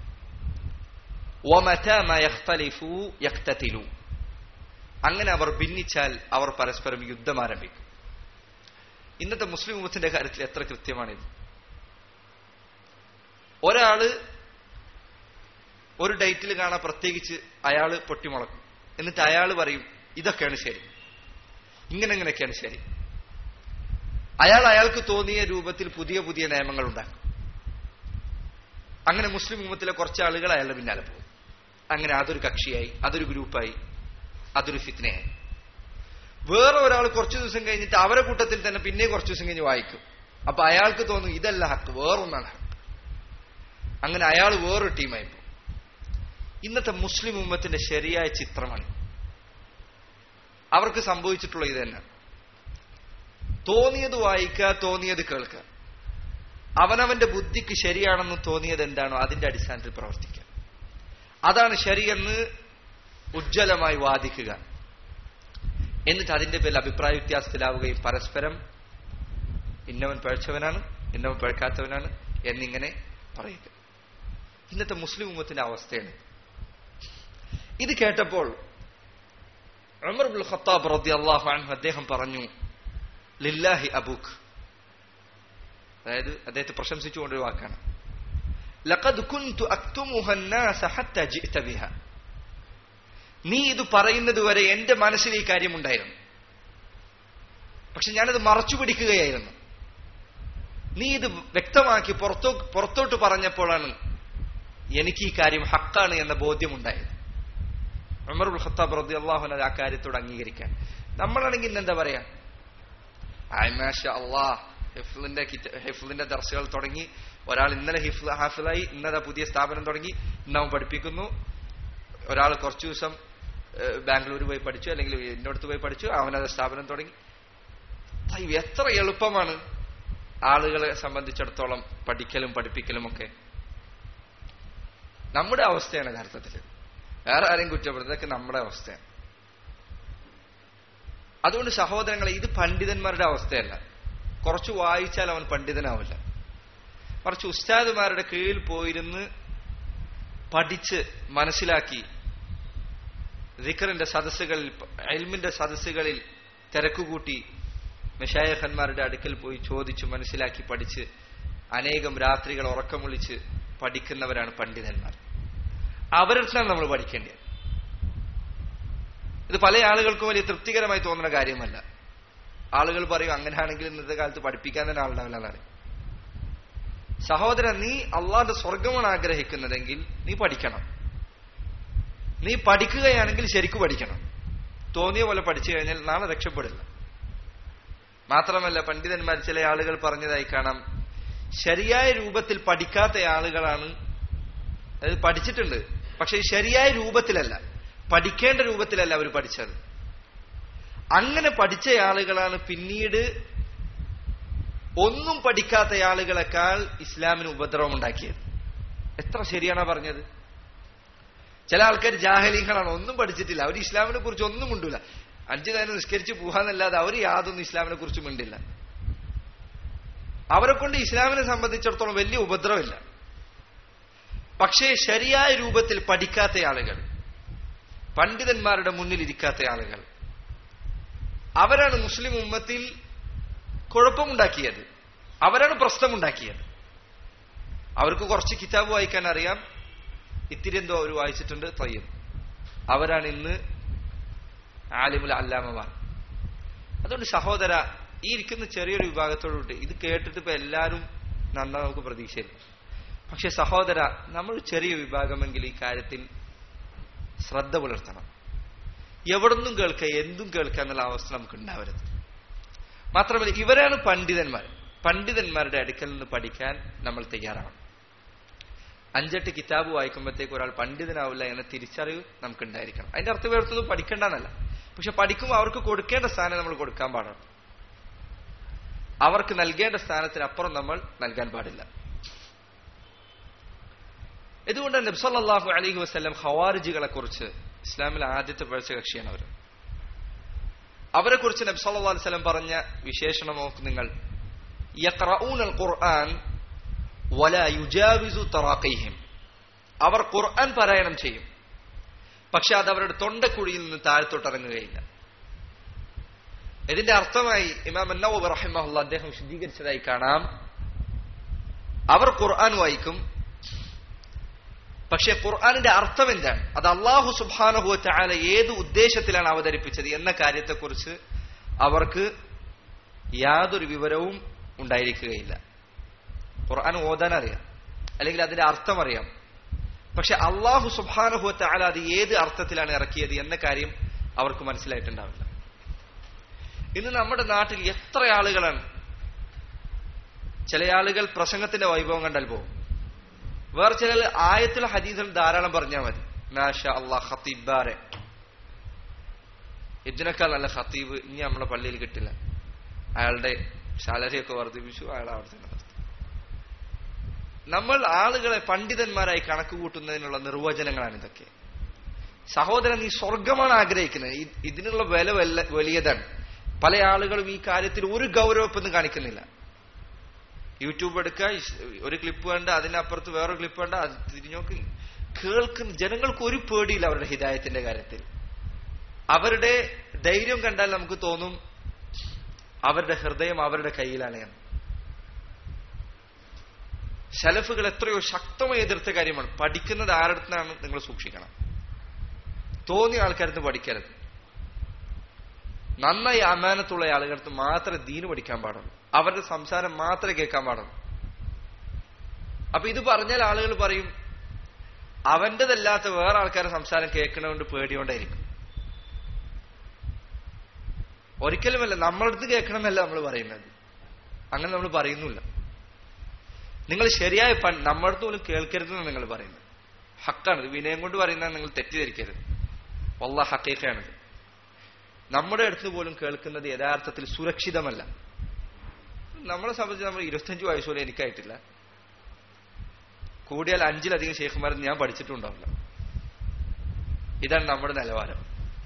അങ്ങനെ അവർ ഭിന്നിച്ചാൽ അവർ പരസ്പരം യുദ്ധം ആരംഭിക്കും ഇന്നത്തെ മുസ്ലിം ഉമ്മത്തിന്റെ കാര്യത്തിൽ എത്ര കൃത്യമാണിത് ഒരാള് ഒരു ഡേറ്റിൽ കാണാൻ പ്രത്യേകിച്ച് അയാള് പൊട്ടിമുളക്കും എന്നിട്ട് അയാൾ പറയും ഇതൊക്കെയാണ് ശരി ഇങ്ങനെ ഇങ്ങനെയൊക്കെയാണ് ശരി അയാൾ അയാൾക്ക് തോന്നിയ രൂപത്തിൽ പുതിയ പുതിയ നിയമങ്ങൾ ഉണ്ടാക്കും അങ്ങനെ മുസ്ലിം ഉമ്മത്തിലെ കുറച്ച് ആളുകൾ അയാളുടെ പിന്നാലെ പോകും അങ്ങനെ അതൊരു കക്ഷിയായി അതൊരു ഗ്രൂപ്പായി അതൊരു ഫിത്നയായി വേറെ ഒരാൾ കുറച്ചു ദിവസം കഴിഞ്ഞിട്ട് അവരെ കൂട്ടത്തിൽ തന്നെ പിന്നെ കുറച്ചു ദിവസം കഴിഞ്ഞ് വായിക്കും അപ്പൊ അയാൾക്ക് തോന്നും ഇതല്ല ഹക്ക് വേറൊന്നാണ് ഹക്ക് അങ്ങനെ അയാൾ വേറൊരു ടീമായി പോകും ഇന്നത്തെ മുസ്ലിം ഉമ്മത്തിന്റെ ശരിയായ ചിത്രമാണ് അവർക്ക് സംഭവിച്ചിട്ടുള്ള ഇത് തന്നെ തോന്നിയത് വായിക്കുക തോന്നിയത് കേൾക്കുക അവനവന്റെ ബുദ്ധിക്ക് ശരിയാണെന്ന് തോന്നിയത് എന്താണോ അതിന്റെ അടിസ്ഥാനത്തിൽ പ്രവർത്തിക്കുക അതാണ് ശരിയെന്ന് ഉജ്ജ്വലമായി വാദിക്കുക എന്നിട്ട് അതിന്റെ പേരിൽ അഭിപ്രായ വ്യത്യാസത്തിലാവുകയും പരസ്പരം ഇന്നവൻ പഴച്ചവനാണ് ഇന്നവൻ പഴക്കാത്തവനാണ് എന്നിങ്ങനെ പറയുക ഇന്നത്തെ മുസ്ലിം ഉമ്മത്തിന്റെ അവസ്ഥയാണ് ഇത് കേട്ടപ്പോൾ ഉമർ ബുൽ ഖത്താബ് റതി അള്ളാഹു അൻഹു അദ്ദേഹം പറഞ്ഞു ലില്ലാഹി അബൂഖ് അതായത് അദ്ദേഹത്തെ പ്രശംസിച്ചുകൊണ്ടൊരു വാക്കാണ് ലഖദ് കുൻതു അക്തുമുഹ الناس حتى جئت بها നീ ഇത് പറയുന്നത് വരെ എന്റെ മനസ്സിൽ ഈ കാര്യമുണ്ടായിരുന്നു പക്ഷെ ഞാനത് മറച്ചു പിടിക്കുകയായിരുന്നു നീ ഇത് വ്യക്തമാക്കി പുറത്തോ പുറത്തോട്ട് പറഞ്ഞപ്പോഴാണ് എനിക്ക് ഈ കാര്യം ഹക്കാണ് എന്ന ബോധ്യമുണ്ടായത് ഉമർ ഉൽ ഖത്താബ് റതി അള്ളാഹുന ആ കാര്യത്തോട് അംഗീകരിക്കാൻ നമ്മളാണെങ്കിൽ ഇന്ന് എന്താ പറയാ അള്ളാഹ് ഹിഫ്ലിന്റെ ഹിഫ്ലിന്റെ ദർശകൾ തുടങ്ങി ഒരാൾ ഇന്നലെ ഹിഫ് ഹാഫിലായി ഇന്നലെ പുതിയ സ്ഥാപനം തുടങ്ങി ഇന്നവൻ പഠിപ്പിക്കുന്നു ഒരാൾ കുറച്ചു ദിവസം ബാംഗ്ലൂർ പോയി പഠിച്ചു അല്ലെങ്കിൽ ഇന്നോടത്ത് പോയി പഠിച്ചു അവനത് സ്ഥാപനം തുടങ്ങി എത്ര എളുപ്പമാണ് ആളുകളെ സംബന്ധിച്ചിടത്തോളം പഠിക്കലും പഠിപ്പിക്കലും ഒക്കെ നമ്മുടെ അവസ്ഥയാണ് യഥാർത്ഥത്തിൽ വേറെ ആരെയും കുറ്റപ്പെടുന്നത് ഇതൊക്കെ നമ്മുടെ അവസ്ഥയാണ് അതുകൊണ്ട് സഹോദരങ്ങളെ ഇത് പണ്ഡിതന്മാരുടെ അവസ്ഥയല്ല കുറച്ച് വായിച്ചാൽ അവൻ പണ്ഡിതനാവില്ല മറിച്ച് ഉസ്താദുമാരുടെ കീഴിൽ പോയിരുന്ന് പഠിച്ച് മനസ്സിലാക്കി ദിക്കറിന്റെ സദസ്സുകളിൽ എൽമിന്റെ സദസ്സുകളിൽ തിരക്കുകൂട്ടി മെഷായഖന്മാരുടെ അടുക്കൽ പോയി ചോദിച്ചു മനസ്സിലാക്കി പഠിച്ച് അനേകം രാത്രികൾ ഉറക്കം വിളിച്ച് പഠിക്കുന്നവരാണ് പണ്ഡിതന്മാർ അവരുടെ നമ്മൾ പഠിക്കേണ്ടത് ഇത് പല ആളുകൾക്കും വലിയ തൃപ്തികരമായി തോന്നുന്ന കാര്യമല്ല ആളുകൾ പറയും അങ്ങനെയാണെങ്കിൽ ഇന്നത്തെ കാലത്ത് പഠിപ്പിക്കാൻ തന്നെ ആളുണ്ടാവില്ല എന്നാണ് സഹോദരൻ നീ അള്ളാന്റെ സ്വർഗമാണ് ആഗ്രഹിക്കുന്നതെങ്കിൽ നീ പഠിക്കണം നീ പഠിക്കുകയാണെങ്കിൽ ശരിക്കും പഠിക്കണം തോന്നിയ പോലെ പഠിച്ചു കഴിഞ്ഞാൽ നാളെ രക്ഷപ്പെടില്ല മാത്രമല്ല പണ്ഡിതന്മാർ ചില ആളുകൾ പറഞ്ഞതായി കാണാം ശരിയായ രൂപത്തിൽ പഠിക്കാത്ത ആളുകളാണ് അത് പഠിച്ചിട്ടുണ്ട് പക്ഷെ ശരിയായ രൂപത്തിലല്ല പഠിക്കേണ്ട രൂപത്തിലല്ല അവർ പഠിച്ചത് അങ്ങനെ പഠിച്ച ആളുകളാണ് പിന്നീട് ഒന്നും പഠിക്കാത്ത ആളുകളെക്കാൾ ഇസ്ലാമിന് ഉപദ്രവം ഉണ്ടാക്കിയത് എത്ര ശരിയാണോ പറഞ്ഞത് ചില ആൾക്കാർ ജാഹലീങ്ങളാണ് ഒന്നും പഠിച്ചിട്ടില്ല അവർ ഇസ്ലാമിനെ കുറിച്ച് ഒന്നും മിണ്ടൂല അഞ്ചു നേരം നിസ്കരിച്ച് പോകാന്നല്ലാതെ അവർ യാതൊന്നും ഇസ്ലാമിനെ കുറിച്ച് മിണ്ടില്ല അവരെ കൊണ്ട് ഇസ്ലാമിനെ സംബന്ധിച്ചിടത്തോളം വലിയ ഉപദ്രവമില്ല പക്ഷേ ശരിയായ രൂപത്തിൽ പഠിക്കാത്ത ആളുകൾ പണ്ഡിതന്മാരുടെ മുന്നിൽ ഇരിക്കാത്ത ആളുകൾ അവരാണ് മുസ്ലിം ഉമ്മത്തിൽ കുഴപ്പമുണ്ടാക്കിയത് അവരാണ് പ്രശ്നമുണ്ടാക്കിയത് അവർക്ക് കുറച്ച് കിതാബ് വായിക്കാൻ അറിയാം ഇത്തിരി എന്തോ അവർ വായിച്ചിട്ടുണ്ട് തയ്യം അവരാണ് ഇന്ന് ആലിമുൽ അല്ലാമമാർ അതുകൊണ്ട് സഹോദര ഈ ഇരിക്കുന്ന ചെറിയൊരു വിഭാഗത്തോടുകൂടി ഇത് കേട്ടിട്ട് ഇപ്പൊ എല്ലാവരും നന്നാ നമുക്ക് പ്രതീക്ഷയില്ല പക്ഷെ സഹോദര നമ്മൾ ചെറിയ വിഭാഗമെങ്കിൽ ഈ കാര്യത്തിൽ ശ്രദ്ധ പുലർത്തണം എവിടുന്നും കേൾക്കുക എന്തും കേൾക്കുക എന്നുള്ള അവസ്ഥ നമുക്ക് ഉണ്ടാവരുത് മാത്രമല്ല ഇവരാണ് പണ്ഡിതന്മാർ പണ്ഡിതന്മാരുടെ അടുക്കൽ നിന്ന് പഠിക്കാൻ നമ്മൾ തയ്യാറാവണം അഞ്ചെട്ട് കിതാബ് വായിക്കുമ്പോഴത്തേക്ക് ഒരാൾ പണ്ഡിതനാവില്ല എന്ന തിരിച്ചറിവ് നമുക്ക് ഉണ്ടായിരിക്കണം അതിന്റെ അർത്ഥം വേർത്തൊന്നും പഠിക്കേണ്ടെന്നല്ല പക്ഷെ പഠിക്കുമ്പോൾ അവർക്ക് കൊടുക്കേണ്ട സ്ഥാനം നമ്മൾ കൊടുക്കാൻ പാടാണ് അവർക്ക് നൽകേണ്ട സ്ഥാനത്തിനപ്പുറം നമ്മൾ നൽകാൻ പാടില്ല ഇതുകൊണ്ട് നബ്സല്ലാഹു അലഹി വസ്ലം ഹവാരിജികളെ കുറിച്ച് ഇസ്ലാമിലെ ആദ്യത്തെ പഴച്ച കക്ഷിയാണ് അവർ അവരെ കുറിച്ച് നബി സല്ലല്ലാഹു അലൈഹി വസല്ലം പറഞ്ഞ വിശേഷണം നോക്ക് നിങ്ങൾ യഖറഊന അൽ ഖുർആൻ വല യുജാവിസു തറാഖിഹിം അവർ ഖുർആൻ പാരായണം ചെയ്യും പക്ഷെ അത് അവരുടെ തൊണ്ടക്കുഴിയിൽ നിന്ന് താഴത്തോട്ട് ഇറങ്ങുകയില്ല ഇതിന്റെ അർത്ഥമായി ഇമാം അന്നവബ് റഹിമഹുല്ല അദ്ദേഹം വിശദീകരിച്ചതായി കാണാം അവർ ഖുർആൻ വായിക്കും പക്ഷെ ഖുർആാനിന്റെ അർത്ഥം എന്താണ് അത് അള്ളാഹു സുബാനഹു ചാല ഏത് ഉദ്ദേശത്തിലാണ് അവതരിപ്പിച്ചത് എന്ന കാര്യത്തെക്കുറിച്ച് അവർക്ക് യാതൊരു വിവരവും ഉണ്ടായിരിക്കുകയില്ല ഖുർആൻ ഓതാൻ അറിയാം അല്ലെങ്കിൽ അതിന്റെ അർത്ഥം അറിയാം പക്ഷെ അള്ളാഹു സുബാനഹു ചാല അത് ഏത് അർത്ഥത്തിലാണ് ഇറക്കിയത് എന്ന കാര്യം അവർക്ക് മനസ്സിലായിട്ടുണ്ടാവില്ല ഇന്ന് നമ്മുടെ നാട്ടിൽ എത്ര ആളുകളാണ് ചില ആളുകൾ പ്രസംഗത്തിന്റെ വൈഭവം കണ്ടാൽ പോകും വേറെ ചില ആയത്തിൽ ഹദീസിൽ ധാരാളം പറഞ്ഞാൽ മതി മാഷ അള്ളാഹ് ഖത്തീബാരെ ഇതിനേക്കാൾ നല്ല ഖത്തീബ് ഇനി നമ്മളെ പള്ളിയിൽ കിട്ടില്ല അയാളുടെ സാലറി ഒക്കെ വർദ്ധിപ്പിച്ചു അയാൾ അവിടെ തന്നെ നിർത്തി നമ്മൾ ആളുകളെ പണ്ഡിതന്മാരായി കണക്ക് കൂട്ടുന്നതിനുള്ള നിർവചനങ്ങളാണ് ഇതൊക്കെ സഹോദരൻ നീ സ്വർഗമാണ് ആഗ്രഹിക്കുന്നത് ഇതിനുള്ള വില വലിയതാണ് പല ആളുകളും ഈ കാര്യത്തിൽ ഒരു ഗൗരവപ്പൊന്നും കാണിക്കുന്നില്ല യൂട്യൂബ് എടുക്കുക ഒരു ക്ലിപ്പ് കണ്ട് അതിനപ്പുറത്ത് വേറൊരു ക്ലിപ്പ് കണ്ട് അത് തിരിഞ്ഞോക്ക് കേൾക്കുന്ന ജനങ്ങൾക്ക് ഒരു പേടിയില്ല അവരുടെ ഹിതായത്തിന്റെ കാര്യത്തിൽ അവരുടെ ധൈര്യം കണ്ടാൽ നമുക്ക് തോന്നും അവരുടെ ഹൃദയം അവരുടെ കയ്യിലാണ് എന്ന് ശലഫുകൾ എത്രയോ ശക്തമായി എതിർത്ത കാര്യമാണ് പഠിക്കുന്നത് ആരടുത്താണ് നിങ്ങൾ സൂക്ഷിക്കണം തോന്നിയ ആൾക്കാരത്ത് പഠിക്കരുത് നന്നായി അമാനത്തുള്ള ആളുകൾക്ക് മാത്രമേ ദീന് പഠിക്കാൻ പാടുള്ളൂ അവരുടെ സംസാരം മാത്രമേ കേൾക്കാൻ പാടുള്ളൂ അപ്പൊ ഇത് പറഞ്ഞാൽ ആളുകൾ പറയും അവന്റേതല്ലാത്ത വേറെ ആൾക്കാരെ സംസാരം കേൾക്കണതുകൊണ്ട് പേടിയോണ്ടായിരിക്കും ഒരിക്കലുമല്ല നമ്മളടുത്ത് കേൾക്കണമെന്നല്ല നമ്മൾ പറയുന്നത് അങ്ങനെ നമ്മൾ പറയുന്നില്ല നിങ്ങൾ ശരിയായ നമ്മളടുത്ത് പോലും കേൾക്കരുതെന്ന് നിങ്ങൾ പറയുന്നത് ഹക്കാണ് വിനയം കൊണ്ട് പറയുന്നത് നിങ്ങൾ തെറ്റിദ്ധരിക്കരുത് വല്ല ഹക്കീഖയാണിത് നമ്മുടെ അടുത്ത് പോലും കേൾക്കുന്നത് യഥാർത്ഥത്തിൽ സുരക്ഷിതമല്ല നമ്മളെ സംബന്ധിച്ച് നമ്മൾ ഇരുപത്തഞ്ച് വയസ്സ് പോലും എനിക്കായിട്ടില്ല കൂടിയാൽ അഞ്ചിലധികം ഷെയ്ഖുമാർ ഞാൻ പഠിച്ചിട്ടുണ്ടാവില്ല ഇതാണ് നമ്മുടെ നിലവാരം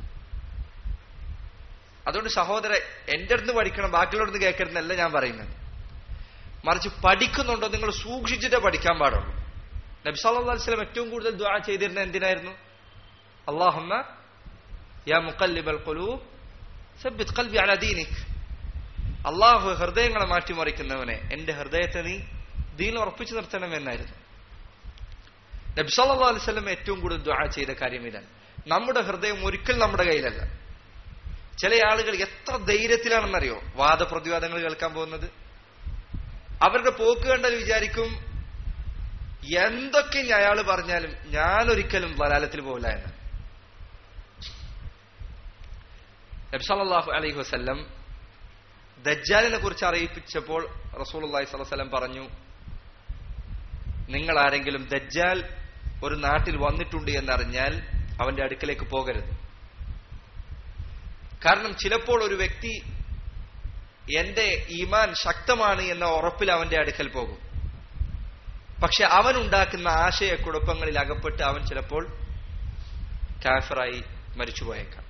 അതുകൊണ്ട് സഹോദര എന്റെ അടുത്ത് പഠിക്കണം ബാക്കിയുള്ളടത്ത് കേൾക്കരുതെന്നല്ല ഞാൻ പറയുന്നത് മറിച്ച് പഠിക്കുന്നുണ്ടോ നിങ്ങൾ സൂക്ഷിച്ചിട്ടേ പഠിക്കാൻ പാടുള്ളൂ നബി സല്ലല്ലാഹു അലൈഹി വസല്ലം ഏറ്റവും കൂടുതൽ ദുആ ചെയ്തിരുന്നത് എന്തിനായിരുന്നു അല്ലാഹുമ്മ യാ മുഖല്ലിബൽ ഖുലൂബ് സബ്ബിത് ഖൽബി അലാ ദീനിക് അള്ളാഹു ഹൃദയങ്ങളെ മാറ്റിമറിക്കുന്നവനെ എന്റെ ഹൃദയത്തെ നീ ദീൻ ഉറപ്പിച്ചു നിർത്തണമെന്നായിരുന്നു നബി സല്ലല്ലാഹു അലൈഹി വസല്ലം ഏറ്റവും കൂടുതൽ ദുആ ചെയ്ത കാര്യം ഇതാണ് നമ്മുടെ ഹൃദയം ഒരിക്കലും നമ്മുടെ കയ്യിലല്ല ചില ആളുകൾ എത്ര ധൈര്യത്തിലാണെന്നറിയോ വാദപ്രതിവാദങ്ങൾ കേൾക്കാൻ പോകുന്നത് അവരുടെ പോക്ക് കണ്ടാൽ വിചാരിക്കും എന്തൊക്കെ ഇനി അയാൾ പറഞ്ഞാലും ഞാൻ ഒരിക്കലും വലാലത്തിൽ പോകില്ല എന്ന് നബ്സല്ലാഹു അലൈഹി വസ്ല്ലം ദജ്ജാലിനെ കുറിച്ച് അറിയിപ്പിച്ചപ്പോൾ റസൂൽ അള്ളാഹി സ്വലം പറഞ്ഞു നിങ്ങൾ ആരെങ്കിലും ദജ്ജാൽ ഒരു നാട്ടിൽ വന്നിട്ടുണ്ട് എന്നറിഞ്ഞാൽ അവന്റെ അടുക്കലേക്ക് പോകരുത് കാരണം ചിലപ്പോൾ ഒരു വ്യക്തി എന്റെ ഈമാൻ ശക്തമാണ് എന്ന ഉറപ്പിൽ അവന്റെ അടുക്കൽ പോകും പക്ഷെ അവൻ ഉണ്ടാക്കുന്ന ആശയക്കുഴപ്പങ്ങളിൽ അകപ്പെട്ട് അവൻ ചിലപ്പോൾ കാഫറായി മരിച്ചുപോയേക്കാം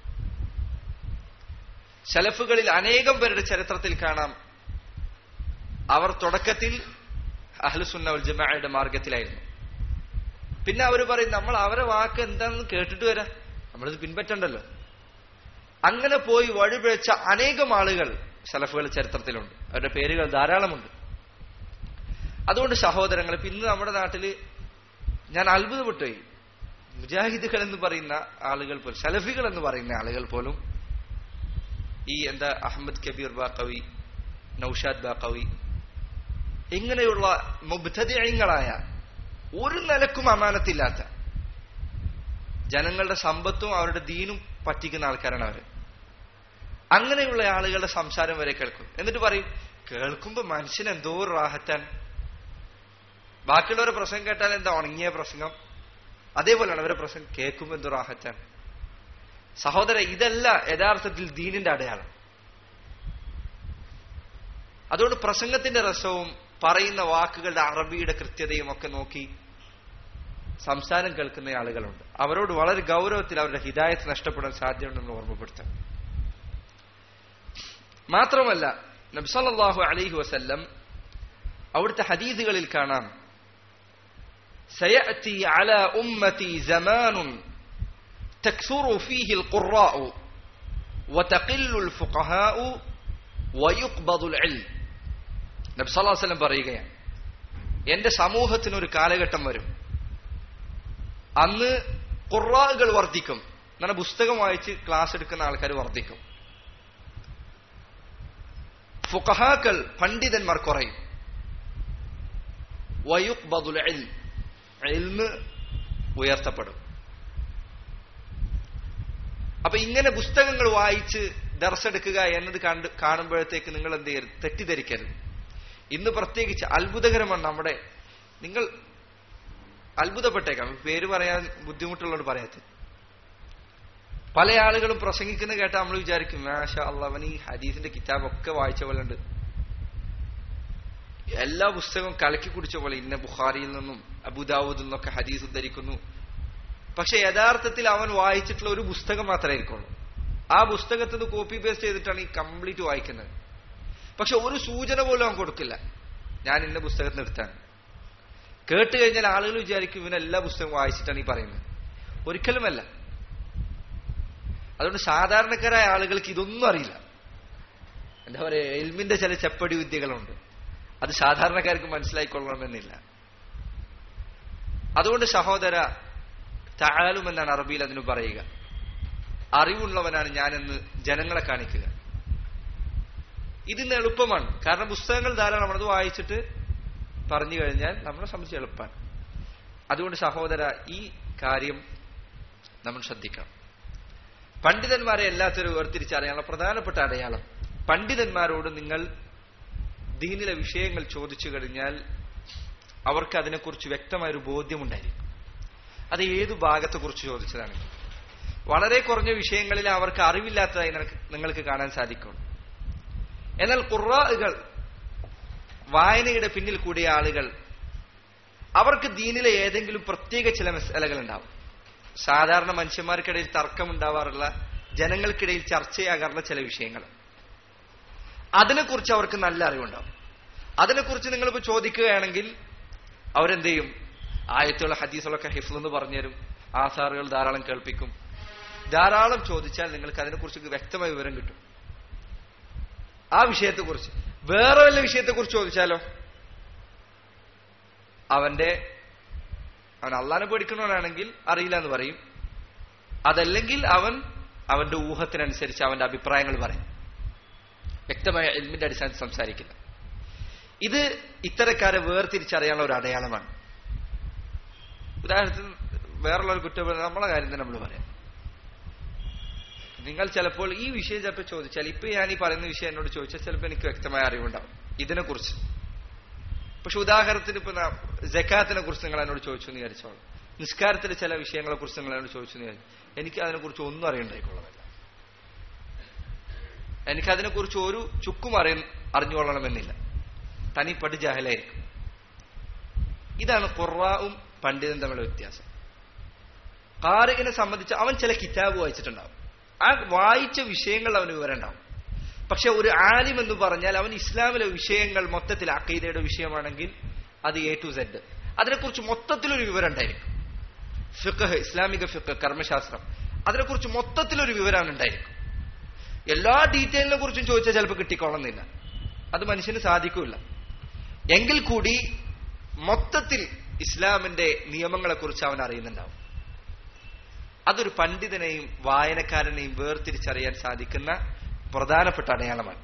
ശലഫുകളിൽ അനേകം പേരുടെ ചരിത്രത്തിൽ കാണാം അവർ തുടക്കത്തിൽ അഹ്ലുസുന്ന ഉൽ ജമാഅയുടെ മാർഗത്തിലായിരുന്നു പിന്നെ അവർ പറയും നമ്മൾ അവരെ വാക്ക് എന്താണെന്ന് കേട്ടിട്ട് വരാം നമ്മളിത് പിൻപറ്റണ്ടല്ലോ അങ്ങനെ പോയി വഴിപിഴച്ച അനേകം ആളുകൾ സലഫുകൾ ചരിത്രത്തിലുണ്ട് അവരുടെ പേരുകൾ ധാരാളമുണ്ട് അതുകൊണ്ട് സഹോദരങ്ങൾ ഇന്ന് നമ്മുടെ നാട്ടില് ഞാൻ അത്ഭുതപ്പെട്ടുപോയി മുജാഹിദുകൾ എന്ന് പറയുന്ന ആളുകൾ പോലും സലഫികൾ എന്ന് പറയുന്ന ആളുകൾ പോലും ഈ എന്താ അഹമ്മദ് കബീർ ബാക്കവി നൌഷാദ് ബാക്കവി ഇങ്ങനെയുള്ള മുബ്തദിയങ്ങളായ ഒരു നിലക്കും അമാനത്തില്ലാത്ത ജനങ്ങളുടെ സമ്പത്തും അവരുടെ ദീനും പറ്റിക്കുന്ന ആൾക്കാരാണ് അവർ അങ്ങനെയുള്ള ആളുകളുടെ സംസാരം വരെ കേൾക്കും എന്നിട്ട് പറയും കേൾക്കുമ്പോ മനുഷ്യന് എന്തോ ഒരു റാഹത്താൻ ബാക്കിയുള്ളവരെ പ്രസംഗം കേട്ടാൽ എന്താ ഉണങ്ങിയ പ്രസംഗം അതേപോലെയാണ് അവരെ പ്രസംഗം കേൾക്കുമ്പോ എന്തോ റാഹത്താൻ സഹോദര ഇതല്ല യഥാർത്ഥത്തിൽ ദീനിന്റെ അടയാളം അതുകൊണ്ട് പ്രസംഗത്തിന്റെ രസവും പറയുന്ന വാക്കുകളുടെ അറബിയുടെ കൃത്യതയും ഒക്കെ നോക്കി സംസാരം കേൾക്കുന്ന ആളുകളുണ്ട് അവരോട് വളരെ ഗൗരവത്തിൽ അവരുടെ ഹിദായത്ത് നഷ്ടപ്പെടാൻ സാധ്യതയുണ്ടെന്ന് ഓർമ്മപ്പെടുത്താം മാത്രമല്ല നബ്സല്ലാഹു അലൈഹി വസല്ലം അവിടുത്തെ ഹദീസുകളിൽ കാണാം سيأتي على أمتي زمان تكثر فيه القراء وتقل الفقهاء ويقبض العلم നബി സല്ലല്ലാഹു അലൈഹി വസല്ലം പറയുകയാണ് എന്റെ സമൂഹത്തിന് ഒരു കാലഘട്ടം വരും അന്ന് ഖുറാകൾ വർദ്ധിക്കും എന്നാൽ പുസ്തകം വായിച്ച് ക്ലാസ് എടുക്കുന്ന ആൾക്കാർ വർദ്ധിക്കും ഫുഖഹാക്കൾ പണ്ഡിതന്മാർ കുറയും വയുക്ബദുൽ ഇൽമ് ഉയർത്തപ്പെടും അപ്പൊ ഇങ്ങനെ പുസ്തകങ്ങൾ വായിച്ച് ദർശെടുക്കുക എന്നത് കണ്ട് കാണുമ്പോഴത്തേക്ക് നിങ്ങൾ എന്ത് ചെയ്യരുത് തെറ്റിദ്ധരിക്കരുത് ഇന്ന് പ്രത്യേകിച്ച് അത്ഭുതകരമാണ് നമ്മുടെ നിങ്ങൾ അത്ഭുതപ്പെട്ടേക്കാം പേര് പറയാൻ ബുദ്ധിമുട്ടുള്ളവർ പറയാത്ത പല ആളുകളും പ്രസംഗിക്കുന്ന കേട്ടാൽ നമ്മൾ വിചാരിക്കും മാഷ അള്ളവൻ ഈ ഹദീസിന്റെ കിതാബൊക്കെ വായിച്ച പോലെ ഉണ്ട് എല്ലാ പുസ്തകവും കലക്കി കുടിച്ച പോലെ ഇന്ന ബുഖാരിയിൽ നിന്നും അബുദാവൂദിൽ നിന്നൊക്കെ ഹദീസ് ഉദ്ധരിക്കുന്നു പക്ഷെ യഥാർത്ഥത്തിൽ അവൻ വായിച്ചിട്ടുള്ള ഒരു പുസ്തകം മാത്രമേ ആയിരിക്കുള്ളൂ ആ പുസ്തകത്തിൽ നിന്ന് കോപ്പി പേസ്റ്റ് ചെയ്തിട്ടാണ് ഈ കംപ്ലീറ്റ് വായിക്കുന്നത് പക്ഷെ ഒരു സൂചന പോലും അവൻ കൊടുക്കില്ല ഞാൻ ഇന്ന പുസ്തകത്തിൽ എടുത്താണ് കേട്ട് കഴിഞ്ഞാൽ ആളുകൾ വിചാരിക്കും ഇവൻ എല്ലാ പുസ്തകവും വായിച്ചിട്ടാണ് ഈ പറയുന്നത് ഒരിക്കലുമല്ല അതുകൊണ്ട് സാധാരണക്കാരായ ആളുകൾക്ക് ഇതൊന്നും അറിയില്ല എന്താ പറയുക എൽമിന്റെ ചില ചെപ്പടി വിദ്യകളുണ്ട് അത് സാധാരണക്കാർക്ക് മനസ്സിലായിക്കൊള്ളണമെന്നില്ല അതുകൊണ്ട് സഹോദര താഴാലും എന്നാണ് അറബിയിൽ അതിന് പറയുക അറിവുള്ളവനാണ് ഞാനെന്ന് ജനങ്ങളെ കാണിക്കുക ഇതിന്ന് എളുപ്പമാണ് കാരണം പുസ്തകങ്ങൾ ധാരാളം അത് വായിച്ചിട്ട് പറഞ്ഞു കഴിഞ്ഞാൽ നമ്മളെ സംബന്ധിച്ച് എളുപ്പമാണ് അതുകൊണ്ട് സഹോദര ഈ കാര്യം നമ്മൾ ശ്രദ്ധിക്കണം പണ്ഡിതന്മാരെ എല്ലാത്തിനും വേർതിരിച്ചറിയാനുള്ള പ്രധാനപ്പെട്ട അടയാളം പണ്ഡിതന്മാരോട് നിങ്ങൾ ദീനിലെ വിഷയങ്ങൾ ചോദിച്ചു കഴിഞ്ഞാൽ അവർക്ക് അതിനെക്കുറിച്ച് വ്യക്തമായൊരു ബോധ്യമുണ്ടായിരിക്കും അത് ഏതു ഭാഗത്തെക്കുറിച്ച് ചോദിച്ചതാണെങ്കിൽ വളരെ കുറഞ്ഞ വിഷയങ്ങളിൽ അവർക്ക് അറിവില്ലാത്തതായി നിങ്ങൾക്ക് കാണാൻ സാധിക്കും എന്നാൽ ഖുറാകൾ വായനയുടെ പിന്നിൽ കൂടിയ ആളുകൾ അവർക്ക് ദീനിലെ ഏതെങ്കിലും പ്രത്യേക ചില മസലകൾ ഉണ്ടാവും സാധാരണ മനുഷ്യന്മാർക്കിടയിൽ തർക്കമുണ്ടാവാറുള്ള ജനങ്ങൾക്കിടയിൽ ചർച്ചയാകാറുള്ള ചില വിഷയങ്ങൾ അതിനെക്കുറിച്ച് അവർക്ക് നല്ല അറിവുണ്ടാവും അതിനെക്കുറിച്ച് നിങ്ങളിപ്പോൾ ചോദിക്കുകയാണെങ്കിൽ അവരെന്ത് ചെയ്യും ആയത്തുള്ള ഹദീസുകളൊക്കെ ഹിഫ്ൽ എന്ന് പറഞ്ഞുതരും ആസാറുകൾ ധാരാളം കേൾപ്പിക്കും ധാരാളം ചോദിച്ചാൽ നിങ്ങൾക്ക് അതിനെക്കുറിച്ച് വ്യക്തമായ വിവരം കിട്ടും ആ വിഷയത്തെക്കുറിച്ച് വേറെ വല്ല വിഷയത്തെക്കുറിച്ച് ചോദിച്ചാലോ അവന്റെ അവൻ അള്ളാനെ പേടിക്കണവനാണെങ്കിൽ അറിയില്ല എന്ന് പറയും അതല്ലെങ്കിൽ അവൻ അവന്റെ ഊഹത്തിനനുസരിച്ച് അവന്റെ അഭിപ്രായങ്ങൾ പറയും വ്യക്തമായ എൽമിന്റെ അടിസ്ഥാനത്തിൽ സംസാരിക്കില്ല ഇത് ഇത്തരക്കാരെ വേർതിരിച്ചറിയാനുള്ള ഒരു അടയാളമാണ് ഉദാഹരണത്തിന് വേറുള്ള ഒരു കുറ്റം നമ്മളെ കാര്യം തന്നെ നമ്മൾ പറയാം നിങ്ങൾ ചിലപ്പോൾ ഈ വിഷയം ചിലപ്പോൾ ചോദിച്ചാൽ ഇപ്പൊ ഞാൻ ഈ പറയുന്ന വിഷയം എന്നോട് ചോദിച്ചാൽ ചിലപ്പോൾ എനിക്ക് വ്യക്തമായ അറിവുണ്ടാവും ഇതിനെക്കുറിച്ച് പക്ഷെ ഉദാഹരണത്തിന് ഇപ്പൊ ജക്കാത്തിനെ കുറിച്ച് നിങ്ങൾ എന്നോട് ചോദിച്ചു എന്ന് വിചാരിച്ചോളൂ നിസ്കാരത്തിലെ ചില വിഷയങ്ങളെ കുറിച്ച് നിങ്ങൾ എന്നോട് ചോദിച്ചു എന്ന് വിചാരിച്ചു എനിക്ക് അതിനെക്കുറിച്ച് ഒന്നും അറിയണ്ടായിക്കൊള്ളണമെന്നില്ല എനിക്ക് അതിനെക്കുറിച്ച് ഒരു ചുക്കും അറിയ അറിഞ്ഞുകൊള്ളണമെന്നില്ല തനി പടി ജാഹലായിരിക്കും ഇതാണ് ഖുറാവും പണ്ഡിതൻ തമ്മിലുള്ള വ്യത്യാസം കാറിനെ സംബന്ധിച്ച് അവൻ ചില കിതാബ് വായിച്ചിട്ടുണ്ടാവും ആ വായിച്ച വിഷയങ്ങൾ അവന് വിവരം ഉണ്ടാവും പക്ഷെ ഒരു ആലിം എന്ന് പറഞ്ഞാൽ അവൻ ഇസ്ലാമിലെ വിഷയങ്ങൾ മൊത്തത്തിൽ അക്കീദയുടെ വിഷയമാണെങ്കിൽ അത് എ ടു സെഡ് അതിനെക്കുറിച്ച് മൊത്തത്തിലൊരു വിവരം ഉണ്ടായിരിക്കും ഫിഖ് ഇസ്ലാമിക ഫിഖ് കർമ്മശാസ്ത്രം അതിനെക്കുറിച്ച് മൊത്തത്തിലൊരു വിവരം ഉണ്ടായിരിക്കും എല്ലാ ഡീറ്റെയിലിനെ കുറിച്ചും ചോദിച്ചാൽ ചിലപ്പോൾ കിട്ടിക്കൊള്ളുന്നില്ല അത് മനുഷ്യന് സാധിക്കില്ല എങ്കിൽ കൂടി മൊത്തത്തിൽ ഇസ്ലാമിന്റെ നിയമങ്ങളെക്കുറിച്ച് അവൻ അറിയുന്നുണ്ടാവും അതൊരു പണ്ഡിതനെയും വായനക്കാരനെയും വേർതിരിച്ചറിയാൻ സാധിക്കുന്ന പ്രധാനപ്പെട്ട അടയാളമാണ്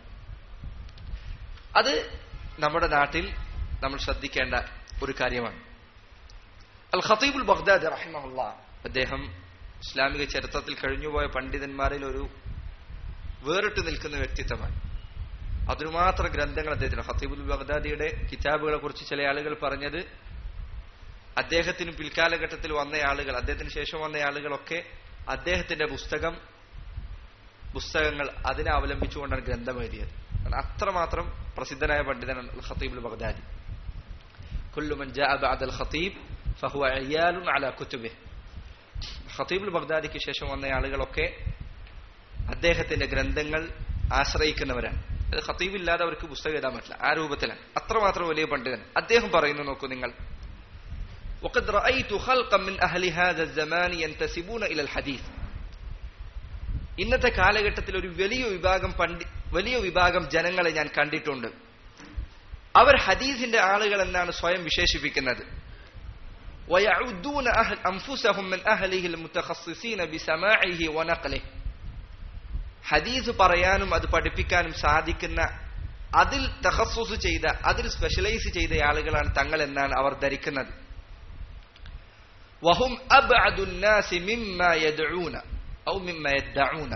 അത് നമ്മുടെ നാട്ടിൽ നമ്മൾ ശ്രദ്ധിക്കേണ്ട ഒരു കാര്യമാണ് അൽ ഖത്തീബുൽ ബഗ്ദാദ് റഹിമഹുല്ല അദ്ദേഹം ഇസ്ലാമിക ചരിത്രത്തിൽ കഴിഞ്ഞുപോയ പണ്ഡിതന്മാരിൽ ഒരു വേറിട്ട് നിൽക്കുന്ന വ്യക്തിത്വമാണ് അതിനുമാത്രം ഗ്രന്ഥങ്ങൾ അദ്ദേഹത്തിന് ഖത്തീബുൽ ബഗ്ദാദിയുടെ കിതാബുകളെ കുറിച്ച് ചില ആളുകൾ പറഞ്ഞത് അദ്ദേഹത്തിന് പിൽക്കാലഘട്ടത്തിൽ വന്ന ആളുകൾ അദ്ദേഹത്തിന് ശേഷം വന്ന ആളുകളൊക്കെ അദ്ദേഹത്തിന്റെ പുസ്തകം പുസ്തകങ്ങൾ അതിനെ അവലംബിച്ചുകൊണ്ടാണ് ഗ്രന്ഥം എഴുതിയത് കാരണം അത്രമാത്രം പ്രസിദ്ധനായ പണ്ഡിതനാണ് ഖത്തീബുൽ ബഗ്ദാദി കുല്ലുമൻ ജാഅ ബഅദൽ ഖത്തീബ് ഫഹുവ അയ്യാലുൻ അലാ കുതുബിഹ് ഖത്തീബുൽ ബഗ്ദാദിക്ക് ശേഷം വന്ന ആളുകളൊക്കെ അദ്ദേഹത്തിന്റെ ഗ്രന്ഥങ്ങൾ ആശ്രയിക്കുന്നവരാണ് അത് ഖത്തീബ് ഇല്ലാതെ അവർക്ക് പുസ്തകം എഴുതാൻ പറ്റില്ല ആ രൂപത്തിലാണ് അത്രമാത്രം വലിയ പണ്ഡിതൻ അദ്ദേഹം പറയുന്നു നോക്കൂ നിങ്ങൾ وقد رأيت خلقا من أهل هذا الزمان ينتسبون إلى الحديث ഇന്നത്തെ കാലഘട്ടത്തിൽ ഒരു വലിയ വിഭാഗം പണ്ഡി വലിയ വിഭാഗം ജനങ്ങളെ ഞാൻ കണ്ടിട്ടുണ്ട് അവർ ഹദീസിന്റെ ആളുകൾ എന്നാണ് സ്വയം വിശേഷിപ്പിക്കുന്നത് ويعدون أهل أنفسهم من أهله المتخصصين بسماعه ونقله ഹദീസ് പറയാനും അത് പഠിപ്പിക്കാനും സാധിക്കുന്ന അതിൽ തഹസ്സുസ് ചെയ്ത അതിൽ സ്പെഷ്യലൈസ് ചെയ്ത ആളുകളാണ് തങ്ങൾ എന്നാണ് അവർ ധരിക്കുന്നത് വഹും അബ്അദുന്നാസി മിമ്മ യദ്ഊന ഔ മിമ്മ യദ്ദഊന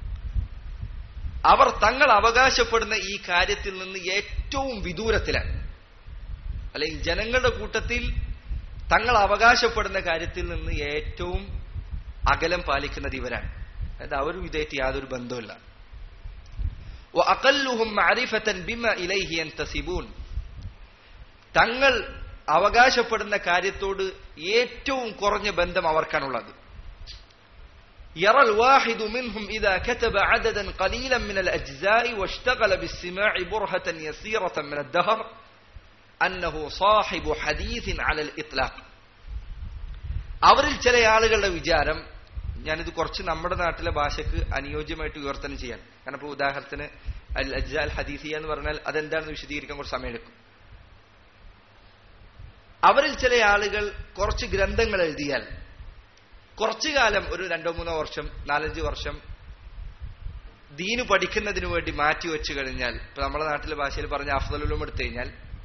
അവർ തങ്ങൾ അവകാശപ്പെടുന്ന ഈ കാര്യത്തിൽ നിന്ന് ഏറ്റവും വിദൂരത്തിലാണ് അല്ലെങ്കിൽ ജനങ്ങളുടെ കൂട്ടത്തിൽ തങ്ങൾ അവകാശപ്പെടുന്ന കാര്യത്തിൽ നിന്ന് ഏറ്റവും അകലം പാലിക്കുന്നത് ഇവരാണ് അതായത് അവരും ഇതായിട്ട് യാതൊരു ബന്ധവുമില്ല وأقلهم معرفة بما إليه ينتسبون തങ്ങൾ അവകാശപ്പെടുന്ന കാര്യത്തോട് ഏറ്റവും കുറഞ്ഞ ബന്ധം അവർക്കാണുള്ളത് يرى الواحد منهم إذا كتب عددا قليلا من الأجزاء واشتغل بالسماع برهة يسيرة من الدهر أنه صاحب حديث على الإطلاق അവരിൽ ചില ആളുകളുടെ വിചാരം ഞാനിത് കുറച്ച് നമ്മുടെ നാട്ടിലെ ഭാഷയ്ക്ക് അനുയോജ്യമായിട്ട് വിവർത്തനം ചെയ്യാൻ കാരണം ഇപ്പോൾ ഉദാഹരണത്തിന് അൽ അജ്ജ അൽ ഹദീസിയ എന്ന് പറഞ്ഞാൽ അതെന്താണെന്ന് വിശദീകരിക്കാൻ കുറച്ച് സമയമെടുക്കും അവരിൽ ചില ആളുകൾ കുറച്ച് ഗ്രന്ഥങ്ങൾ എഴുതിയാൽ കുറച്ചു കാലം ഒരു രണ്ടോ മൂന്നോ വർഷം നാലഞ്ച് വർഷം ദീന് പഠിക്കുന്നതിന് വേണ്ടി മാറ്റി വെച്ചു കഴിഞ്ഞാൽ ഇപ്പൊ നമ്മുടെ നാട്ടിലെ ഭാഷയിൽ പറഞ്ഞ അഫ്ദലുലും എടുത്തു കഴിഞ്ഞാൽ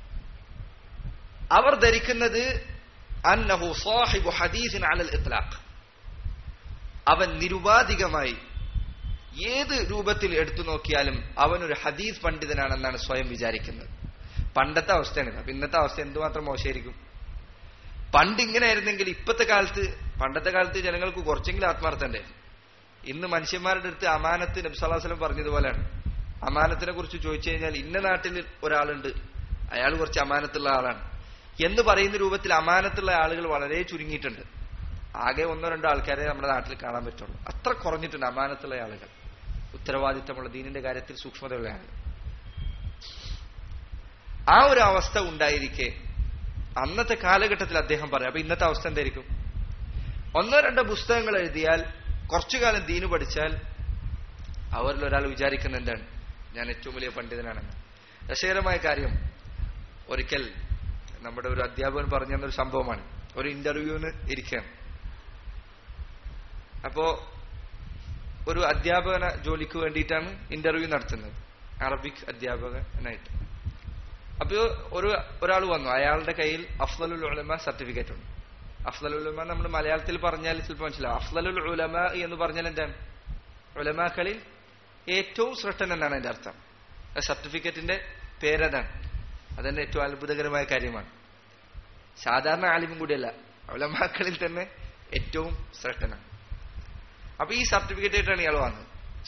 അവർ ധരിക്കുന്നത് അന്നഹു സാഹിബു ഹദീസിൻ അലൽ ഇത്ലാഖ് അവൻ നിരുപാധികമായി ഏത് രൂപത്തിൽ എടുത്തു നോക്കിയാലും അവൻ ഒരു ഹദീസ് പണ്ഡിതനാണെന്നാണ് സ്വയം വിചാരിക്കുന്നത് പണ്ടത്തെ അവസ്ഥയാണ് അപ്പൊ ഇന്നത്തെ അവസ്ഥ എന്തുമാത്രം മോശമായിരിക്കും പണ്ട് ഇങ്ങനെ ആയിരുന്നെങ്കിൽ ഇപ്പോഴത്തെ കാലത്ത് പണ്ടത്തെ കാലത്ത് ജനങ്ങൾക്ക് കുറച്ചെങ്കിലും ആത്മാർത്ഥണ്ടേ ഇന്ന് മനുഷ്യന്മാരുടെ അടുത്ത് അമാനത്ത് നബ്സലാസ്ലം പറഞ്ഞതുപോലെയാണ് അമാനത്തിനെ കുറിച്ച് ചോദിച്ചു കഴിഞ്ഞാൽ ഇന്ന നാട്ടിൽ ഒരാളുണ്ട് അയാൾ കുറച്ച് അമാനത്തുള്ള ആളാണ് എന്ന് പറയുന്ന രൂപത്തിൽ അമാനത്തുള്ള ആളുകൾ വളരെ ചുരുങ്ങിയിട്ടുണ്ട് ആകെ ഒന്നോ രണ്ടോ ആൾക്കാരെ നമ്മുടെ നാട്ടിൽ കാണാൻ പറ്റുള്ളൂ അത്ര കുറഞ്ഞിട്ടുണ്ട് അമാനത്തുള്ള ആളുകൾ ഉത്തരവാദിത്തമുള്ള ദീനിന്റെ കാര്യത്തിൽ സൂക്ഷ്മതയുള്ള ആളുകൾ ആ ഒരു അവസ്ഥ ഉണ്ടായിരിക്കെ അന്നത്തെ കാലഘട്ടത്തിൽ അദ്ദേഹം പറയാം അപ്പൊ ഇന്നത്തെ അവസ്ഥ എന്തായിരിക്കും ഒന്നോ രണ്ടോ പുസ്തകങ്ങൾ എഴുതിയാൽ കുറച്ചു കാലം ദീന് പഠിച്ചാൽ അവരിൽ ഒരാൾ വിചാരിക്കുന്ന എന്താണ് ഞാൻ ഏറ്റവും വലിയ പണ്ഡിതനാണെന്ന് രസകരമായ കാര്യം ഒരിക്കൽ നമ്മുടെ ഒരു അധ്യാപകൻ പറഞ്ഞു തന്നൊരു സംഭവമാണ് ഒരു ഇന്റർവ്യൂവിന് ഇരിക്കുകയാണ് അപ്പോ ഒരു അധ്യാപകന ജോലിക്ക് വേണ്ടിയിട്ടാണ് ഇന്റർവ്യൂ നടത്തുന്നത് അറബിക് അധ്യാപകനായിട്ട് അപ്പോ ഒരു ഒരാൾ വന്നു അയാളുടെ കയ്യിൽ അഫ്സലുൽ ഉലമ സർട്ടിഫിക്കറ്റ് ഉണ്ട് അഫ്സലുൽ ഉലമ നമ്മൾ മലയാളത്തിൽ പറഞ്ഞാൽ ചിലപ്പോൾ മനസ്സിലാവും അഫ്സലുൽ ഉലമ എന്ന് പറഞ്ഞാൽ എന്താണ് ഉലമാക്കളിൽ ഏറ്റവും ശ്രേഷ്ഠൻ എന്നാണ് എന്റെ അർത്ഥം ആ സർട്ടിഫിക്കറ്റിന്റെ പേരതാണ് അതെന്നെ ഏറ്റവും അത്ഭുതകരമായ കാര്യമാണ് സാധാരണ ആലിമും കൂടിയല്ല ഉലമാക്കളിൽ തന്നെ ഏറ്റവും ശ്രേഷ്ഠനാണ് അപ്പൊ ഈ സർട്ടിഫിക്കറ്റ് ആയിട്ടാണ് ഇയാൾ വന്നത്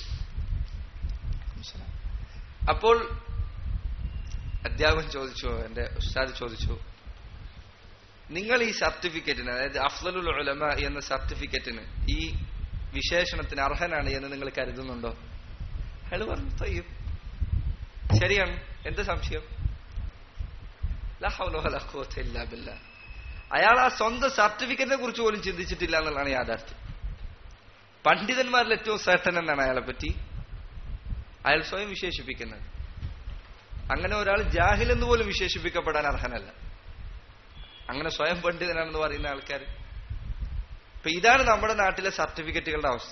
അപ്പോൾ അധ്യാപകൻ ചോദിച്ചു എന്റെ ഉസ്താദ് ചോദിച്ചു നിങ്ങൾ ഈ സർട്ടിഫിക്കറ്റിന് അതായത് അഫ്സലുൽ ഉലമ എന്ന സർട്ടിഫിക്കറ്റിന് ഈ വിശേഷണത്തിന് അർഹനാണ് എന്ന് നിങ്ങൾ കരുതുന്നുണ്ടോ അയാൾ പറഞ്ഞു തയ്യും ശരിയാണ് എന്താ സംശയം ലാ ഹൗല വലാ ഖുവത ഇല്ലാ ബില്ലാ. അയാൾ ആ സ്വന്തം സർട്ടിഫിക്കറ്റിനെ കുറിച്ച് പോലും ചിന്തിച്ചിട്ടില്ല എന്നുള്ളതാണ് യാഥാർത്ഥ്യം പണ്ഡിതന്മാരിൽ ഏറ്റവും ശ്രേഷ്ഠൻ എന്നാണ് അയാളെ പറ്റി അയാൾ സ്വയം വിശേഷിപ്പിക്കുന്നത് അങ്ങനെ ഒരാൾ ജാഹിൽ എന്ന് പോലും വിശേഷിപ്പിക്കപ്പെടാൻ അർഹനല്ല അങ്ങനെ സ്വയം പണ്ഡിതനാണെന്ന് പറയുന്ന ആൾക്കാർ ഇപ്പൊ ഇതാണ് നമ്മുടെ നാട്ടിലെ സർട്ടിഫിക്കറ്റുകളുടെ അവസ്ഥ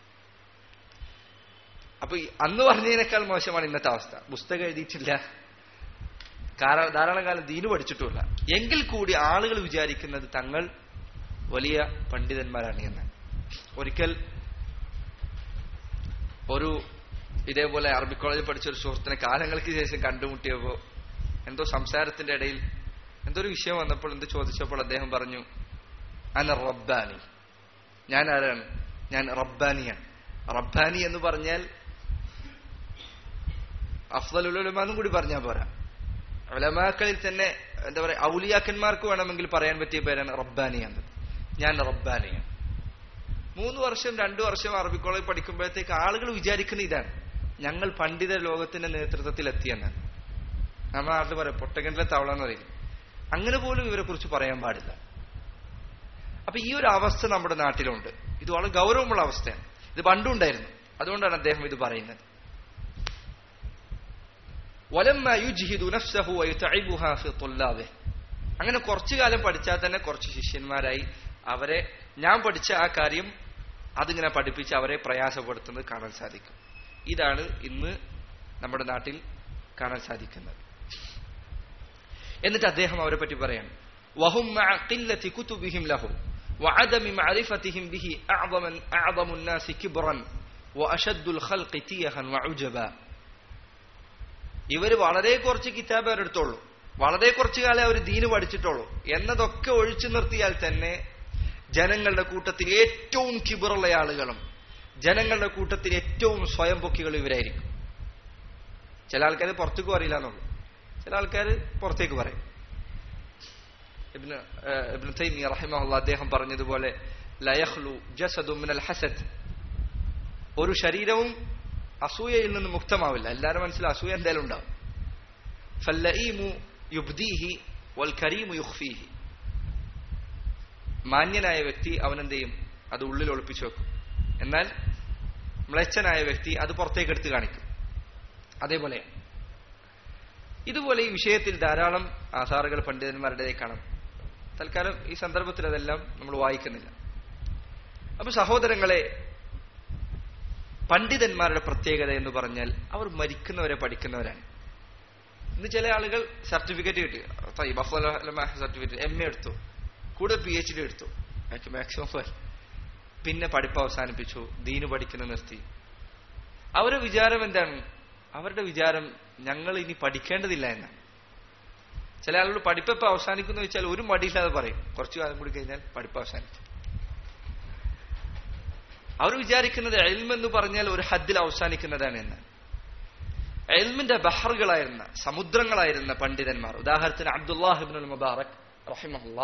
അപ്പൊ ഈ അന്ന് പറഞ്ഞതിനേക്കാൾ മോശമാണ് ഇന്നത്തെ അവസ്ഥ പുസ്തകം എഴുതിയിട്ടില്ല കാരണം ധാരാളം കാലം ദീന് പഠിച്ചിട്ടുമില്ല എങ്കിൽ കൂടി ആളുകൾ വിചാരിക്കുന്നത് തങ്ങൾ വലിയ പണ്ഡിതന്മാരാണ് എന്ന് ഒരിക്കൽ ഒരു ഇതേപോലെ അറബി കോളേജിൽ പഠിച്ച ഒരു സുഹൃത്തിനെ കാലങ്ങൾക്ക് ശേഷം കണ്ടുമുട്ടിയപ്പോ എന്തോ സംസാരത്തിന്റെ ഇടയിൽ എന്തോ ഒരു വിഷയം വന്നപ്പോൾ എന്ത് ചോദിച്ചപ്പോൾ അദ്ദേഹം പറഞ്ഞു അന റബ്ബാനി ഞാൻ ആരാണ് ഞാൻ റബ്ബാനിയാണ് റബ്ബാനി എന്ന് പറഞ്ഞാൽ അഫ്ദലുലമാന്നും കൂടി പറഞ്ഞാൽ പോരാ ഉലമാക്കളിൽ തന്നെ എന്താ പറയാ ഔലിയാക്കന്മാർക്ക് വേണമെങ്കിൽ പറയാൻ പറ്റിയ പേരാണ് റബ്ബാനി എന്നത് ഞാൻ റബ്ബാനിയാണ് മൂന്ന് വർഷം രണ്ടു വർഷം അറബി കോളേജ് പഠിക്കുമ്പോഴത്തേക്ക് ആളുകൾ വിചാരിക്കുന്ന ഇതാണ് ഞങ്ങൾ പണ്ഡിത ലോകത്തിന്റെ നേതൃത്വത്തിൽ എത്തിയെന്നാണ് നമ്മുടെ നാട്ടിൽ പറയാം പൊട്ടകിണറ്റിലെ തവള എന്ന് പറയും അങ്ങനെ പോലും ഇവരെ കുറിച്ച് പറയാൻ പാടില്ല അപ്പൊ ഈ ഒരു അവസ്ഥ നമ്മുടെ നാട്ടിലുണ്ട് ഇത് വളരെ ഗൗരവമുള്ള അവസ്ഥയാണ് ഇത് പണ്ടുണ്ടായിരുന്നു അതുകൊണ്ടാണ് അദ്ദേഹം ഇത് പറയുന്നത് വലമ്മ യുജ്ഹിദു നഫ്സഹു വയുതഇബുഹാ ഫി തുല്ലാബിഹി അങ്ങനെ കുറച്ചു കാലം പഠിച്ചാൽ തന്നെ കുറച്ച് ശിഷ്യന്മാരായി അവരെ ഞാൻ പഠിച്ച ആ കാര്യം അതിങ്ങനെ പഠിപ്പിച്ച് അവരെ പ്രയാസപ്പെടുത്തുന്നത് കാണാൻ സാധിക്കും ഇതാണ് ഇന്ന് നമ്മുടെ നാട്ടിൽ കാണാൻ സാധിക്കുന്നത് എന്നിട്ട് അദ്ദേഹം അവരെ പറ്റി പറയാണ് വഹും മഅ ഖില്ലത്തി കുതുബിഹിം ലഹു وعدم معرفتهم به أعظم أعظم الناس كبرا وأشد الخلق تيها وعجبا ഇവർ വളരെ കുറച്ച് കിതാബ് അവരെടുത്തോളൂ വളരെ കുറച്ചു കാലം അവർ ദീന് പഠിച്ചിട്ടുള്ളൂ എന്നതൊക്കെ ഒഴിച്ചു നിർത്തിയാൽ തന്നെ ജനങ്ങളുടെ കൂട്ടത്തിൽ ഏറ്റവും കിബറുള്ള ആളുകളും ജനങ്ങളുടെ കൂട്ടത്തിൽ ഏറ്റവും സ്വയം പൊക്കികളും ഇവരായിരിക്കും ചില ആൾക്കാർ പുറത്തേക്ക് പറയില്ല എന്നുള്ളൂ ചില ആൾക്കാർ പുറത്തേക്ക് പറയും ഇബ്നു ഏഹ്, ഇബ്നു തൈമിയ റഹിമഹുള്ള അദ്ദേഹം പറഞ്ഞതുപോലെ ലയഹ്ലു ജസദു മിനൽ ഹസദ് ഒരു ശരീരവും അസൂയയിൽ നിന്ന് മുക്തമാവില്ല എല്ലാവരും മനസ്സിൽ അസൂയ എന്തായാലും ഉണ്ടാവും ഫല്ലഈമു യുബ്ദീഹി വൽ കരീമു യുഖ്ഫീഹി മാന്യനായ വ്യക്തി അവൻ എന്ത് ചെയ്യും അത് ഉള്ളിൽ ഒളിപ്പിച്ചു വെക്കും എന്നാൽ മ്ലേച്ഛനായ വ്യക്തി അത് പുറത്തേക്ക് എടുത്ത് കാണിക്കും അതേപോലെ ഇതുപോലെ ഈ വിഷയത്തിൽ ധാരാളം ആധാറുകൾ പണ്ഡിതന്മാരുടെ കാണാം തൽക്കാലം ഈ സന്ദർഭത്തിൽ അതെല്ലാം നമ്മൾ വായിക്കുന്നില്ല അപ്പൊ സഹോദരങ്ങളെ പണ്ഡിതന്മാരുടെ പ്രത്യേകത എന്ന് പറഞ്ഞാൽ അവർ മരിക്കുന്നവരെ പഠിക്കുന്നവരാണ് ഇന്ന് ചില ആളുകൾ സർട്ടിഫിക്കറ്റ് കിട്ടി സർട്ടിഫിക്കറ്റ് എം എ എടുത്തു കൂടെ പി എച്ച് ഡി എടുത്തു അയാൾക്ക് മാക്സിമം പോയി പിന്നെ പഠിപ്പ് അവസാനിപ്പിച്ചു ദീന് പഠിക്കുന്ന നിർത്തി അവരുടെ വിചാരം എന്താണ് അവരുടെ വിചാരം ഞങ്ങൾ ഇനി പഠിക്കേണ്ടതില്ല എന്നാണ് ചില ആളുകൾ പഠിപ്പ് അവസാനിക്കുന്നു വെച്ചാൽ ഒരു മടിയില്ലാതെ പറയും കുറച്ചു കാലം കൂടി കഴിഞ്ഞാൽ പഠിപ്പ് അവസാനിച്ചു അവർ വിചാരിക്കുന്നത് എൽമെന്ന് പറഞ്ഞാൽ ഒരു ഹദ്ദിൽ അവസാനിക്കുന്നതാണ് എന്ന് എൽമിന്റെ ബഹറുകളായിരുന്ന സമുദ്രങ്ങളായിരുന്ന പണ്ഡിതന്മാർ ഉദാഹരണത്തിന് അബ്ദുല്ലാഹിബിനുൽ മുബാറക് റഹിമഹുല്ല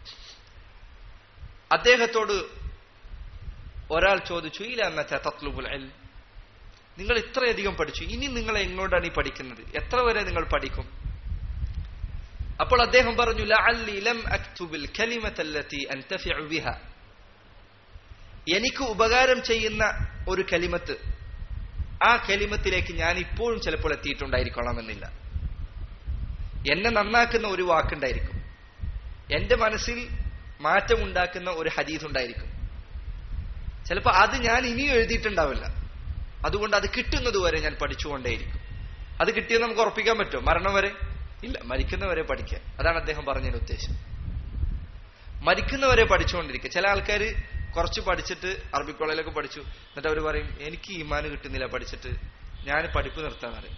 അദ്ദേഹത്തോട് ഒരാൾ ചോദിച്ചു ഇലമത്തെ തത്ലുബുൽ എൽ നിങ്ങൾ ഇത്രയധികം പഠിച്ചു ഇനി നിങ്ങൾ എങ്ങോട്ടാണ് ഈ പഠിക്കുന്നത് എത്ര വരെ നിങ്ങൾ പഠിക്കും അപ്പോൾ അദ്ദേഹം പറഞ്ഞു ലഅല്ലി ലം അക്തുബിൽ കലിമത്തല്ലത്തി അൻതഫിഉ ബിഹ എനിക്ക് ഉപകാരം ചെയ്യുന്ന ഒരു കലിമത്ത് ആ കലിമത്തിലേക്ക് ഞാൻ ഇപ്പോഴും ചിലപ്പോൾ എത്തിയിട്ടുണ്ടായിരിക്കണമെന്നില്ല എന്നെ നന്നാക്കുന്ന ഒരു വാക്കുണ്ടായിരിക്കും എന്റെ മനസ്സിൽ മാറ്റമുണ്ടാക്കുന്ന ഒരു ഹദീസ് ഉണ്ടായിരിക്കും ചിലപ്പോൾ അത് ഞാൻ ഇനിയും എഴുതിയിട്ടുണ്ടാവില്ല അതുകൊണ്ട് അത് കിട്ടുന്നത് വരെ ഞാൻ പഠിച്ചുകൊണ്ടേയിരിക്കും അത് കിട്ടിയെന്ന് നമുക്ക് ഉറപ്പിക്കാൻ പറ്റുമോ മരണം വരെ ഇല്ല മരിക്കുന്നവരെ പഠിക്കുക അതാണ് അദ്ദേഹം പറഞ്ഞതിന്റെ ഉദ്ദേശം മരിക്കുന്നവരെ പഠിച്ചുകൊണ്ടിരിക്കുക ചില ആൾക്കാർ കുറച്ച് പഠിച്ചിട്ട് അറബി കോളേജിലൊക്കെ പഠിച്ചു എന്നിട്ട് അവർ പറയും എനിക്ക് ഈമാന് കിട്ടുന്നില്ല പഠിച്ചിട്ട് ഞാൻ പഠിപ്പ് നിർത്താൻ പറയും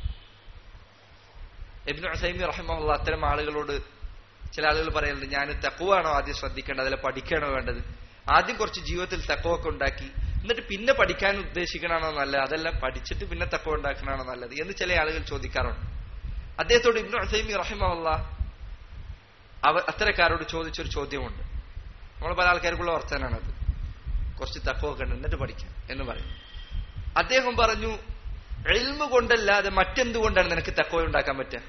എബിൻ അസൈമി റഹ്മുള്ള അത്തരം ആളുകളോട് ചില ആളുകൾ പറയുന്നുണ്ട് ഞാൻ തക്കുവാണോ ആദ്യം ശ്രദ്ധിക്കേണ്ടത് അതിലെ പഠിക്കാണോ വേണ്ടത് ആദ്യം കുറച്ച് ജീവിതത്തിൽ തക്കവൊക്കെ ഉണ്ടാക്കി എന്നിട്ട് പിന്നെ പഠിക്കാൻ ഉദ്ദേശിക്കണമാണോ നല്ലത് അതല്ല പഠിച്ചിട്ട് പിന്നെ തക്കവ ഉണ്ടാക്കണമാണോ നല്ലത് എന്ന് ചില ആളുകൾ ചോദിക്കാറുണ്ട് അദ്ദേഹത്തോട് ഇബ്നു അസൈമി റഹിമുള്ള അവ അത്തരക്കാരോട് ചോദിച്ചൊരു ചോദ്യമുണ്ട് നമ്മൾ പല ആൾക്കാർക്കുള്ള വർത്തനാണത് കുറച്ച് തക്കവൊക്കെ ഉണ്ട് എന്നിട്ട് പഠിക്കാം എന്ന് പറയും അദ്ദേഹം പറഞ്ഞു എൽമ കൊണ്ടല്ലാതെ മറ്റെന്തുകൊണ്ടാണ് നിനക്ക് തക്കവ ഉണ്ടാക്കാൻ പറ്റുക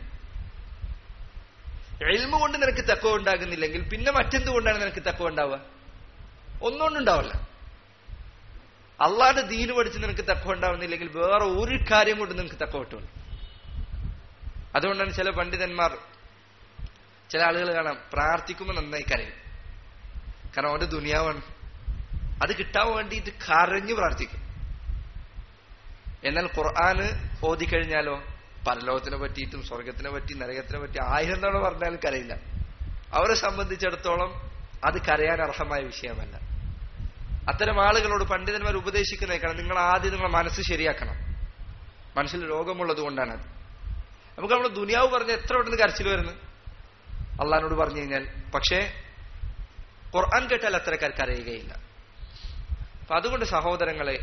എൽമ കൊണ്ട് നിനക്ക് തക്കവ ഉണ്ടാകുന്നില്ലെങ്കിൽ പിന്നെ മറ്റെന്തുകൊണ്ടാണ് നിനക്ക് തക്കവ ഉണ്ടാവുക ഒന്നുകൊണ്ടുണ്ടാവില്ല അള്ളാന്റെ ദീന് പഠിച്ച് നിനക്ക് തക്കവ ഉണ്ടാവുന്നില്ലെങ്കിൽ വേറെ ഒരു കാര്യം കൊണ്ട് നിനക്ക് തക്കവ കിട്ടുമല്ലോ അതുകൊണ്ടാണ് ചില പണ്ഡിതന്മാർ ചില ആളുകൾ കാണാം പ്രാർത്ഥിക്കുമ്പോൾ നന്നായി കരയും കാരണം അവന്റെ ദുനിയാവാണ് അത് കിട്ടാൻ വേണ്ടിയിട്ട് കരഞ്ഞു പ്രാർത്ഥിക്കും എന്നാൽ ഖുർആന് ഓതിക്കഴിഞ്ഞാലോ പരലോകത്തിനെ പറ്റിയിട്ടും സ്വർഗത്തിനെ പറ്റി നരകത്തിനെ പറ്റി ആയിരം തവണ പറഞ്ഞാലും കരയില്ല അവരെ സംബന്ധിച്ചിടത്തോളം അത് കരയാൻ അർഹമായ വിഷയമല്ല അത്തരം ആളുകളോട് പണ്ഡിതന്മാർ ഉപദേശിക്കുന്നേക്കാണ് നിങ്ങൾ ആദ്യം നിങ്ങളെ മനസ്സ് ശരിയാക്കണം മനസ്സിൽ രോഗമുള്ളത് കൊണ്ടാണത് നമുക്ക് നമ്മുടെ ദുനിയാവ് പറഞ്ഞ എത്ര പെട്ടെന്ന് കരച്ചിൽ വരുന്നു അള്ളഹാനോട് പറഞ്ഞു കഴിഞ്ഞാൽ പക്ഷേ ഖുർആൻ കേട്ടാൽ അത്തരക്കാർക്ക് അറിയുകയില്ല അപ്പൊ അതുകൊണ്ട് സഹോദരങ്ങളെ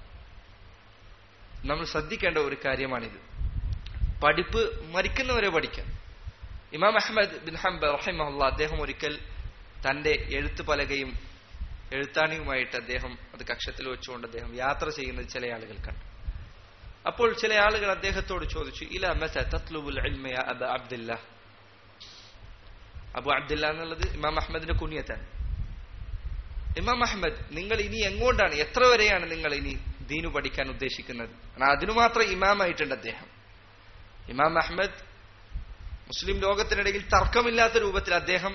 നമ്മൾ ശ്രദ്ധിക്കേണ്ട ഒരു കാര്യമാണിത് പഠിപ്പ് മരിക്കുന്നവരെ പഠിക്കാം ഇമാം അഹമ്മദ് ബിൻ ഹംബ റഹിമഹുല്ല അദ്ദേഹം ഒരിക്കൽ തന്റെ എഴുത്ത് പലകയും എഴുത്താണിയുമായിട്ട് അദ്ദേഹം അത് കക്ഷത്തിൽ വെച്ചുകൊണ്ട് അദ്ദേഹം യാത്ര ചെയ്യുന്നത് ചില ആളുകൾ കണ്ടു അപ്പോൾ ചില ആളുകൾ അദ്ദേഹത്തോട് ചോദിച്ചു ഇല മസ തത്ലുബുൽ ഇൽമ യാ അബ അബ്ദില്ല അബു അബ്ദില്ല എന്നുള്ളത് ഇമാം അഹമ്മദിന്റെ കുഞ്ഞിയത്താണ് ഇമാം അഹമ്മദ് നിങ്ങൾ ഇനി എങ്ങോട്ടാണ് എത്ര വരെയാണ് നിങ്ങൾ ഇനി ദീനു പഠിക്കാൻ ഉദ്ദേശിക്കുന്നത് അതിനു മാത്രം ഇമാമായിട്ടുണ്ട് അദ്ദേഹം ഇമാം അഹമ്മദ് മുസ്ലിം ലോകത്തിനിടയിൽ തർക്കമില്ലാത്ത രൂപത്തിൽ അദ്ദേഹം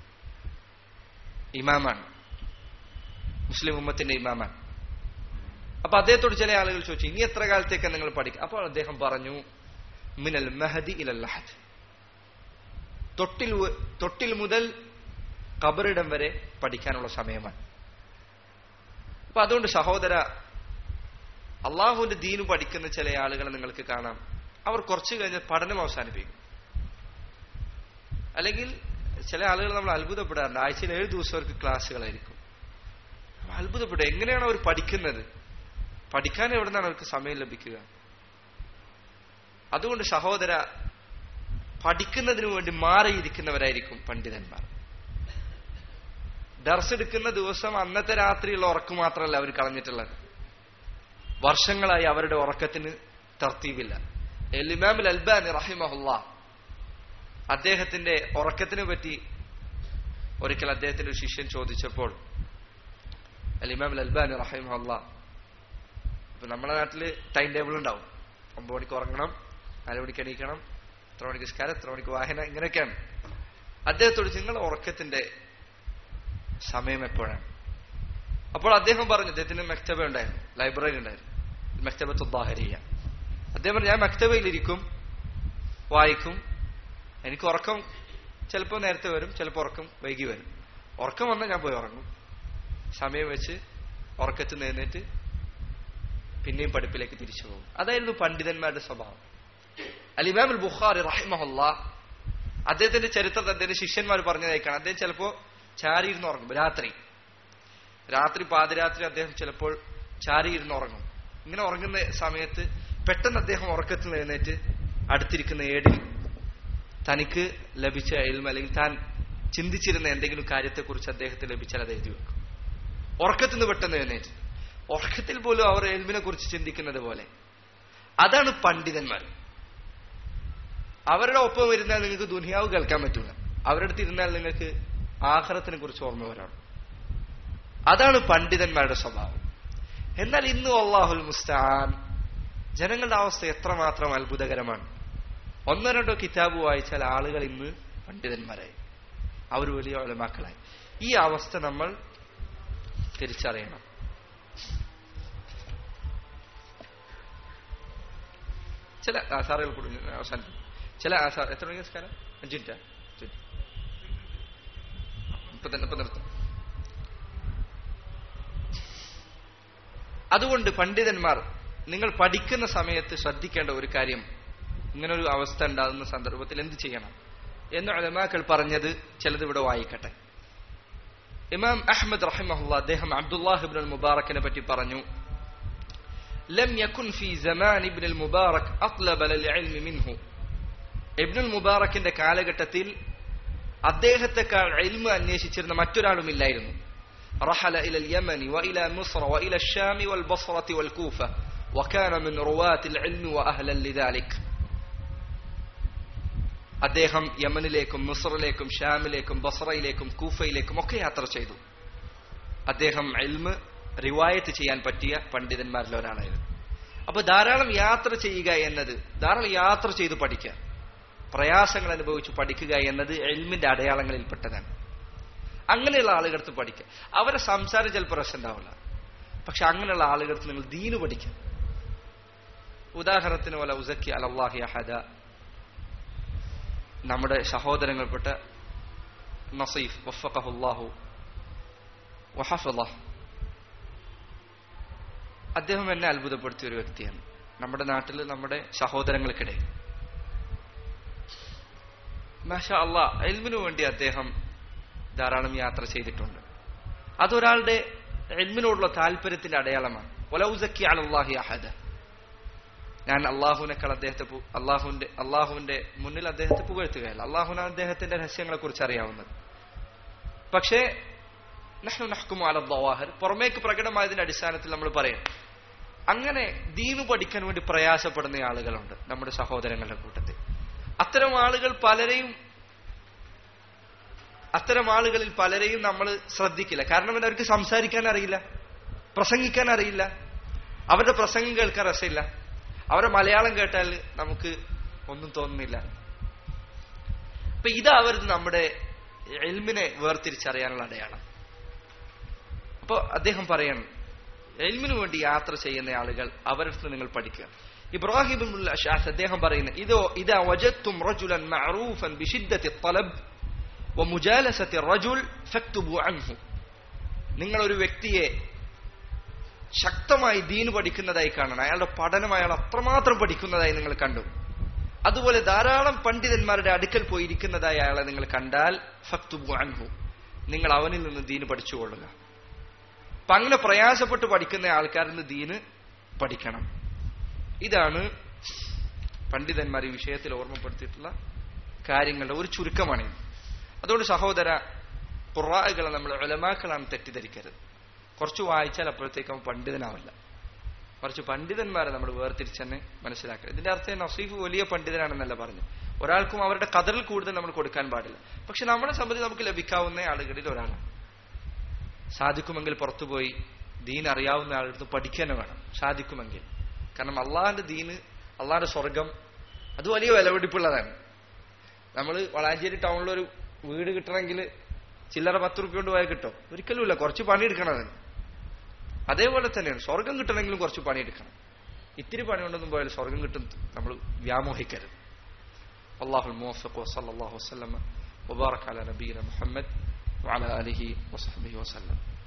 ഇമാമാണ് മുസ്ലിം ഉമ്മത്തിന്റെ ഇമാമാണ് അപ്പൊ അദ്ദേഹത്തോട് ചില ആളുകൾ ചോദിച്ചു ഇനി എത്ര കാലത്തേക്ക് നിങ്ങൾ പഠിക്കും അപ്പോൾ അദ്ദേഹം പറഞ്ഞു മിനൽ മെഹദി ഇലൽ ലഹദ് തൊട്ടിൽ തൊട്ടിൽ മുതൽ കബറിടം വരെ പഠിക്കാനുള്ള സമയമാണ് അപ്പൊ അതുകൊണ്ട് സഹോദര അള്ളാഹുവിന്റെ ദീനു പഠിക്കുന്ന ചില ആളുകളെ നിങ്ങൾക്ക് കാണാം അവർ കുറച്ചു കഴിഞ്ഞ് പഠനം അവസാനിപ്പിക്കും അല്ലെങ്കിൽ ചില ആളുകൾ നമ്മൾ അത്ഭുതപ്പെടാറുണ്ട് ആഴ്ചയിൽ ഏഴ് ദിവസം അവർക്ക് ക്ലാസ്സുകളായിരിക്കും അത്ഭുതപ്പെടുക എങ്ങനെയാണ് അവർ പഠിക്കുന്നത് പഠിക്കാൻ എവിടെ നിന്നാണ് അവർക്ക് സമയം ലഭിക്കുക അതുകൊണ്ട് സഹോദര പഠിക്കുന്നതിന് വേണ്ടി മാറിയിരിക്കുന്നവരായിരിക്കും പണ്ഡിതന്മാർ ദർസ് എടുക്കുന്ന ദിവസം അന്നത്തെ രാത്രിയുള്ള ഉറക്കം മാത്രമല്ല അവർ കളഞ്ഞിട്ടുള്ളത് വർഷങ്ങളായി അവരുടെ ഉറക്കത്തിന് തർത്തീവില്ല എലിമാമിൽ അൽബാനി റഹിമഹുല്ല അദ്ദേഹത്തിന്റെ ഉറക്കത്തിനെ പറ്റി ഒരിക്കൽ അദ്ദേഹത്തിന്റെ ഒരു ശിഷ്യൻ ചോദിച്ചപ്പോൾ അലിമാമിൽ അൽബാനി റഹിമഹുല്ല ഇപ്പൊ നമ്മുടെ നാട്ടില് ടൈം ടേബിൾ ഉണ്ടാവും ഒമ്പത് മണിക്ക് ഉറങ്ങണം നാല് മണിക്ക് എണീക്കണം എത്ര മണിക്ക് സ്കാരം എത്ര മണിക്ക് വായന ഇങ്ങനെയൊക്കെയാണ് അദ്ദേഹത്തോട് നിങ്ങളുടെ ഉറക്കത്തിന്റെ സമയം എപ്പോഴാണ് അപ്പോൾ അദ്ദേഹം പറഞ്ഞു അദ്ദേഹത്തിന് മെക്തബ ഉണ്ടായിരുന്നു ലൈബ്രറി ഉണ്ടായിരുന്നു മെക്തബത്ത് ദാഹരിയ അദ്ദേഹം പറഞ്ഞു ഞാൻ മെക്തബയിലിരിക്കും വായിക്കും എനിക്ക് ഉറക്കം ചിലപ്പോൾ നേരത്തെ വരും ചിലപ്പോൾ ഉറക്കം വൈകി വരും ഉറക്കം വന്നാൽ ഞാൻ പോയി ഉറങ്ങും സമയം വെച്ച് ഉറക്കത്തിൽ നേരിട്ട് പിന്നെയും പഠിപ്പിലേക്ക് തിരിച്ചു പോകും അതായിരുന്നു പണ്ഡിതന്മാരുടെ സ്വഭാവം അലിമാം ബുഖാരി റഹിമഹുല്ല അദ്ദേഹത്തിന്റെ ചരിത്രത്തിൽ അദ്ദേഹത്തിന്റെ ശിഷ്യന്മാർ പറഞ്ഞതായിക്കാണ് അദ്ദേഹം ചിലപ്പോ ചാരിയിരുന്ന് ഉറങ്ങും രാത്രി രാത്രി പാതിരാത്രി അദ്ദേഹം ചിലപ്പോൾ ചാരിയിരുന്ന് ഉറങ്ങും ഇങ്ങനെ ഉറങ്ങുന്ന സമയത്ത് പെട്ടെന്ന് അദ്ദേഹം ഉറക്കത്തിൽ എഴുന്നേറ്റ് അടുത്തിരിക്കുന്ന ഏടിൽ തനിക്ക് ലഭിച്ച എൽമ അല്ലെങ്കിൽ താൻ ചിന്തിച്ചിരുന്ന എന്തെങ്കിലും കാര്യത്തെക്കുറിച്ച് അദ്ദേഹത്തിന് ലഭിച്ചാൽ അത് എഴുതി വെക്കും ഉറക്കത്തിൽ നിന്ന് പെട്ടെന്ന് എഴുന്നേറ്റ് ഉറക്കത്തിൽ പോലും അവർ എൽമിനെ കുറിച്ച് ചിന്തിക്കുന്നത് പോലെ അതാണ് പണ്ഡിതന്മാർ അവരുടെ ഒപ്പം ഇരുന്നാൽ നിങ്ങൾക്ക് ദുനിയാവ് കേൾക്കാൻ പറ്റൂല അവരുടെ അടുത്ത് ഇരുന്നാൽ നിങ്ങൾക്ക് ആഹാരത്തിനെ കുറിച്ച് ഓർമ്മ വരാണ് അതാണ് പണ്ഡിതന്മാരുടെ സ്വഭാവം എന്നാൽ ഇന്ന് അള്ളാഹുൽ മുസ്താൻ ജനങ്ങളുടെ അവസ്ഥ എത്രമാത്രം അത്ഭുതകരമാണ് ഒന്നോ രണ്ടോ കിതാബ് വായിച്ചാൽ ആളുകൾ ഇന്ന് പണ്ഡിതന്മാരായി അവർ വലിയ മക്കളായി ഈ അവസ്ഥ നമ്മൾ തിരിച്ചറിയണം ചില ആസാറുകൾ കൂടി അവസാനം ചില ആസാർ എത്ര മണിക്ക് നിസ്കാരം അഞ്ചു മിനിറ്റാ ഇപ്പൊ തന്നെ ഇപ്പൊ നിർത്തും അതുകൊണ്ട് പണ്ഡിതന്മാർ നിങ്ങൾ പഠിക്കുന്ന സമയത്ത് ശ്രദ്ധിക്കേണ്ട ഒരു കാര്യം ഇങ്ങനൊരു അവസ്ഥ ഉണ്ടാകുന്ന സന്ദർഭത്തിൽ എന്ത് ചെയ്യണം എന്ന് അലമാക്കൾ പറഞ്ഞത് ചിലത് ഇവിടെ വായിക്കട്ടെ ഇമാം അഹമ്മദ് റഹിമഹുല്ല അദ്ദേഹം അബ്ദുല്ലാഹിബിൻ മുബാറക്കിനെ പറ്റി പറഞ്ഞു لم يكن في زمان ابن المبارك أطلب للعلم منه ابن മുബാറക്കിന്റെ കാലഘട്ടത്തിൽ അദ്ദേഹത്തെക്കാൾ ഇൽമ അന്വേഷിച്ചിരുന്ന മറ്റൊരാളുമില്ലായിരുന്നു رحل إلى اليمن وإلى مصر وإلى الشام والبصرة والكوفة وكان من رواة العلم وأهلا لذلك അദ്ദേഹം യമനിലേക്കും മിസ്റിലേക്കും ഷാമിലേക്കും ബസ്രയിലേക്കും കൂഫയിലേക്കും ഒക്കെ യാത്ര ചെയ്തു അദ്ദേഹം എൽമ് റിവായത്ത് ചെയ്യാൻ പറ്റിയ പണ്ഡിതന്മാരിൽ ഒരാളായിരുന്നു അപ്പൊ ധാരാളം യാത്ര ചെയ്യുക എന്നത് ധാരാളം യാത്ര ചെയ്ത് പഠിക്കുക പ്രയാസങ്ങൾ അനുഭവിച്ച് പഠിക്കുക എന്നത് എൽമിന്റെ അടയാളങ്ങളിൽപ്പെട്ടതാണ് അങ്ങനെയുള്ള ആളുകൾക്ക് പഠിക്കുക അവരെ സംസാരം ചിലപ്പോൾ രസം ഉണ്ടാവില്ല പക്ഷെ അങ്ങനെയുള്ള ആളുകൾക്ക് നിങ്ങൾ ദീന് പഠിക്കുക ഉദാഹരണത്തിന് പോലെ ഉസക്കി അലല്ലാഹി അഹദ നമ്മുടെ സഹോദരങ്ങൾപ്പെട്ട നസീഫ് വഫഖഹുല്ലാഹു വഹഫളഹ് അദ്ദേഹം എന്നെ അത്ഭുതപ്പെടുത്തിയ ഒരു വ്യക്തിയാണ് നമ്മുടെ നാട്ടിൽ നമ്മുടെ സഹോദരങ്ങൾക്കിടയിൽ മാഷ അള്ളാ എൽമിനു വേണ്ടി അദ്ദേഹം ധാരാളം യാത്ര ചെയ്തിട്ടുണ്ട് അതൊരാളുടെ എൽമിനോടുള്ള താല്പര്യത്തിന്റെ അടയാളമാണ് ഒലൗസക്കി അലല്ലാഹി അഹദ ഞാൻ അള്ളാഹുവിനേക്കാൾ അദ്ദേഹത്തെ അള്ളാഹുവിന്റെ അള്ളാഹുവിന്റെ മുന്നിൽ അദ്ദേഹത്തെ പുകഴ്ത്തുകയല്ല അള്ളാഹുന അദ്ദേഹത്തിന്റെ രഹസ്യങ്ങളെ കുറിച്ച് അറിയാവുന്നത് പക്ഷേ നഹ്നു നഹ്കുമു അല ദവാഹിർ പുറമേക്ക് പ്രകടമായതിന്റെ അടിസ്ഥാനത്തിൽ നമ്മൾ പറയാം അങ്ങനെ ദീനു പഠിക്കാൻ വേണ്ടി പ്രയാസപ്പെടുന്ന ആളുകളുണ്ട് നമ്മുടെ സഹോദരങ്ങളുടെ കൂട്ടത്തിൽ അത്തരം ആളുകൾ പലരെയും അത്തരം ആളുകളിൽ പലരെയും നമ്മൾ ശ്രദ്ധിക്കില്ല കാരണം അവർക്ക് സംസാരിക്കാൻ അറിയില്ല പ്രസംഗിക്കാൻ അറിയില്ല അവരുടെ പ്രസംഗം കേൾക്കാൻ രസമില്ല അവരുടെ മലയാളം കേട്ടാൽ നമുക്ക് ഒന്നും തോന്നുന്നില്ല അപ്പൊ ഇതാവരുത് നമ്മുടെ എൽമിനെ വേർതിരിച്ചറിയാനുള്ള അടയാളം അപ്പൊ അദ്ദേഹം പറയണം എൽമിനു വേണ്ടി യാത്ര ചെയ്യുന്ന ആളുകൾ അവരുടെ നിങ്ങൾ പഠിക്കുക ഇബ്രാഹിം അഷാസ് അദ്ദേഹം പറയുന്നത് ഇതോ ഇതാ വജത്തും റജുലൻ മഅറൂഫൻ ബിഷിദ്ദത്തി തലബ് വമുജാലസത്തി റജുൽ ഫക്തുബു അൻഹു നിങ്ങൾ ഒരു വ്യക്തിയെ ശക്തമായി ദീന് പഠിക്കുന്നതായി കാണണം അയാളുടെ പഠനം അയാൾ അത്രമാത്രം പഠിക്കുന്നതായി നിങ്ങൾ കണ്ടു അതുപോലെ ധാരാളം പണ്ഡിതന്മാരുടെ അടുക്കൽ പോയിരിക്കുന്നതായി അയാളെ നിങ്ങൾ കണ്ടാൽ ഫക്തുബു അൻഹു നിങ്ങൾ അവനിൽ നിന്ന് ദീന് പഠിച്ചുകൊള്ളുക അപ്പൊ അങ്ങനെ പ്രയാസപ്പെട്ട് പഠിക്കുന്ന ആൾക്കാരിൽ നിന്ന് ദീന് പഠിക്കണം ഇതാണ് പണ്ഡിതന്മാർ ഈ വിഷയത്തിൽ ഓർമ്മപ്പെടുത്തിയിട്ടുള്ള കാര്യങ്ങളുടെ ഒരു ചുരുക്കമാണ് അതുകൊണ്ട് സഹോദര ഖുറാകളെ നമ്മൾ ഒലമാക്കളാണ് തെറ്റിദ്ധരിക്കരുത് കുറച്ച് വായിച്ചാൽ അപ്പോഴത്തേക്കും അവൻ പണ്ഡിതനാവില്ല കുറച്ച് പണ്ഡിതന്മാരെ നമ്മൾ വേർതിരിച്ചെന്നെ മനസ്സിലാക്കുക ഇതിന്റെ അർത്ഥം നസീഫ് വലിയ പണ്ഡിതനാണെന്നല്ല പറഞ്ഞു ഒരാൾക്കും അവരുടെ കതറിൽ കൂടുതൽ നമ്മൾ കൊടുക്കാൻ പാടില്ല പക്ഷെ നമ്മളെ സംബന്ധിച്ച് നമുക്ക് ലഭിക്കാവുന്ന ആളുകളിൽ ഒരാളാണ് സാധിക്കുമെങ്കിൽ പുറത്തുപോയി ദീൻ അറിയാവുന്ന ആളെടുത്ത് പഠിക്കാനും വേണം സാധിക്കുമെങ്കിൽ കാരണം അള്ളാഹിന്റെ ദീന് അള്ളാഹിന്റെ സ്വർഗം അത് വലിയ വിലപിടിപ്പുള്ളതാണ് നമ്മൾ വളാഞ്ചേരി ടൗണിലൊരു വീട് കിട്ടണമെങ്കിൽ ചില്ലറ പത്ത് റുപ്യ കൊണ്ട് പോയാൽ കിട്ടും ഒരിക്കലുമില്ല കുറച്ച് പണിയെടുക്കണം അതിന് അതേപോലെ തന്നെയാണ് സ്വർഗം കിട്ടണമെങ്കിലും കുറച്ച് പണിയെടുക്കണം ഇത്തിരി പണി കൊണ്ടൊന്നും പോയാൽ സ്വർഗം കിട്ടും നമ്മൾ വ്യാമോഹിക്കരുത് അള്ളാഹുൽ മുവഫിഖ് വസല്ലല്ലാഹു വസല്ലമ വബാറക അല നബീന മുഹമ്മദ് وعلى آله وصحبه وسلم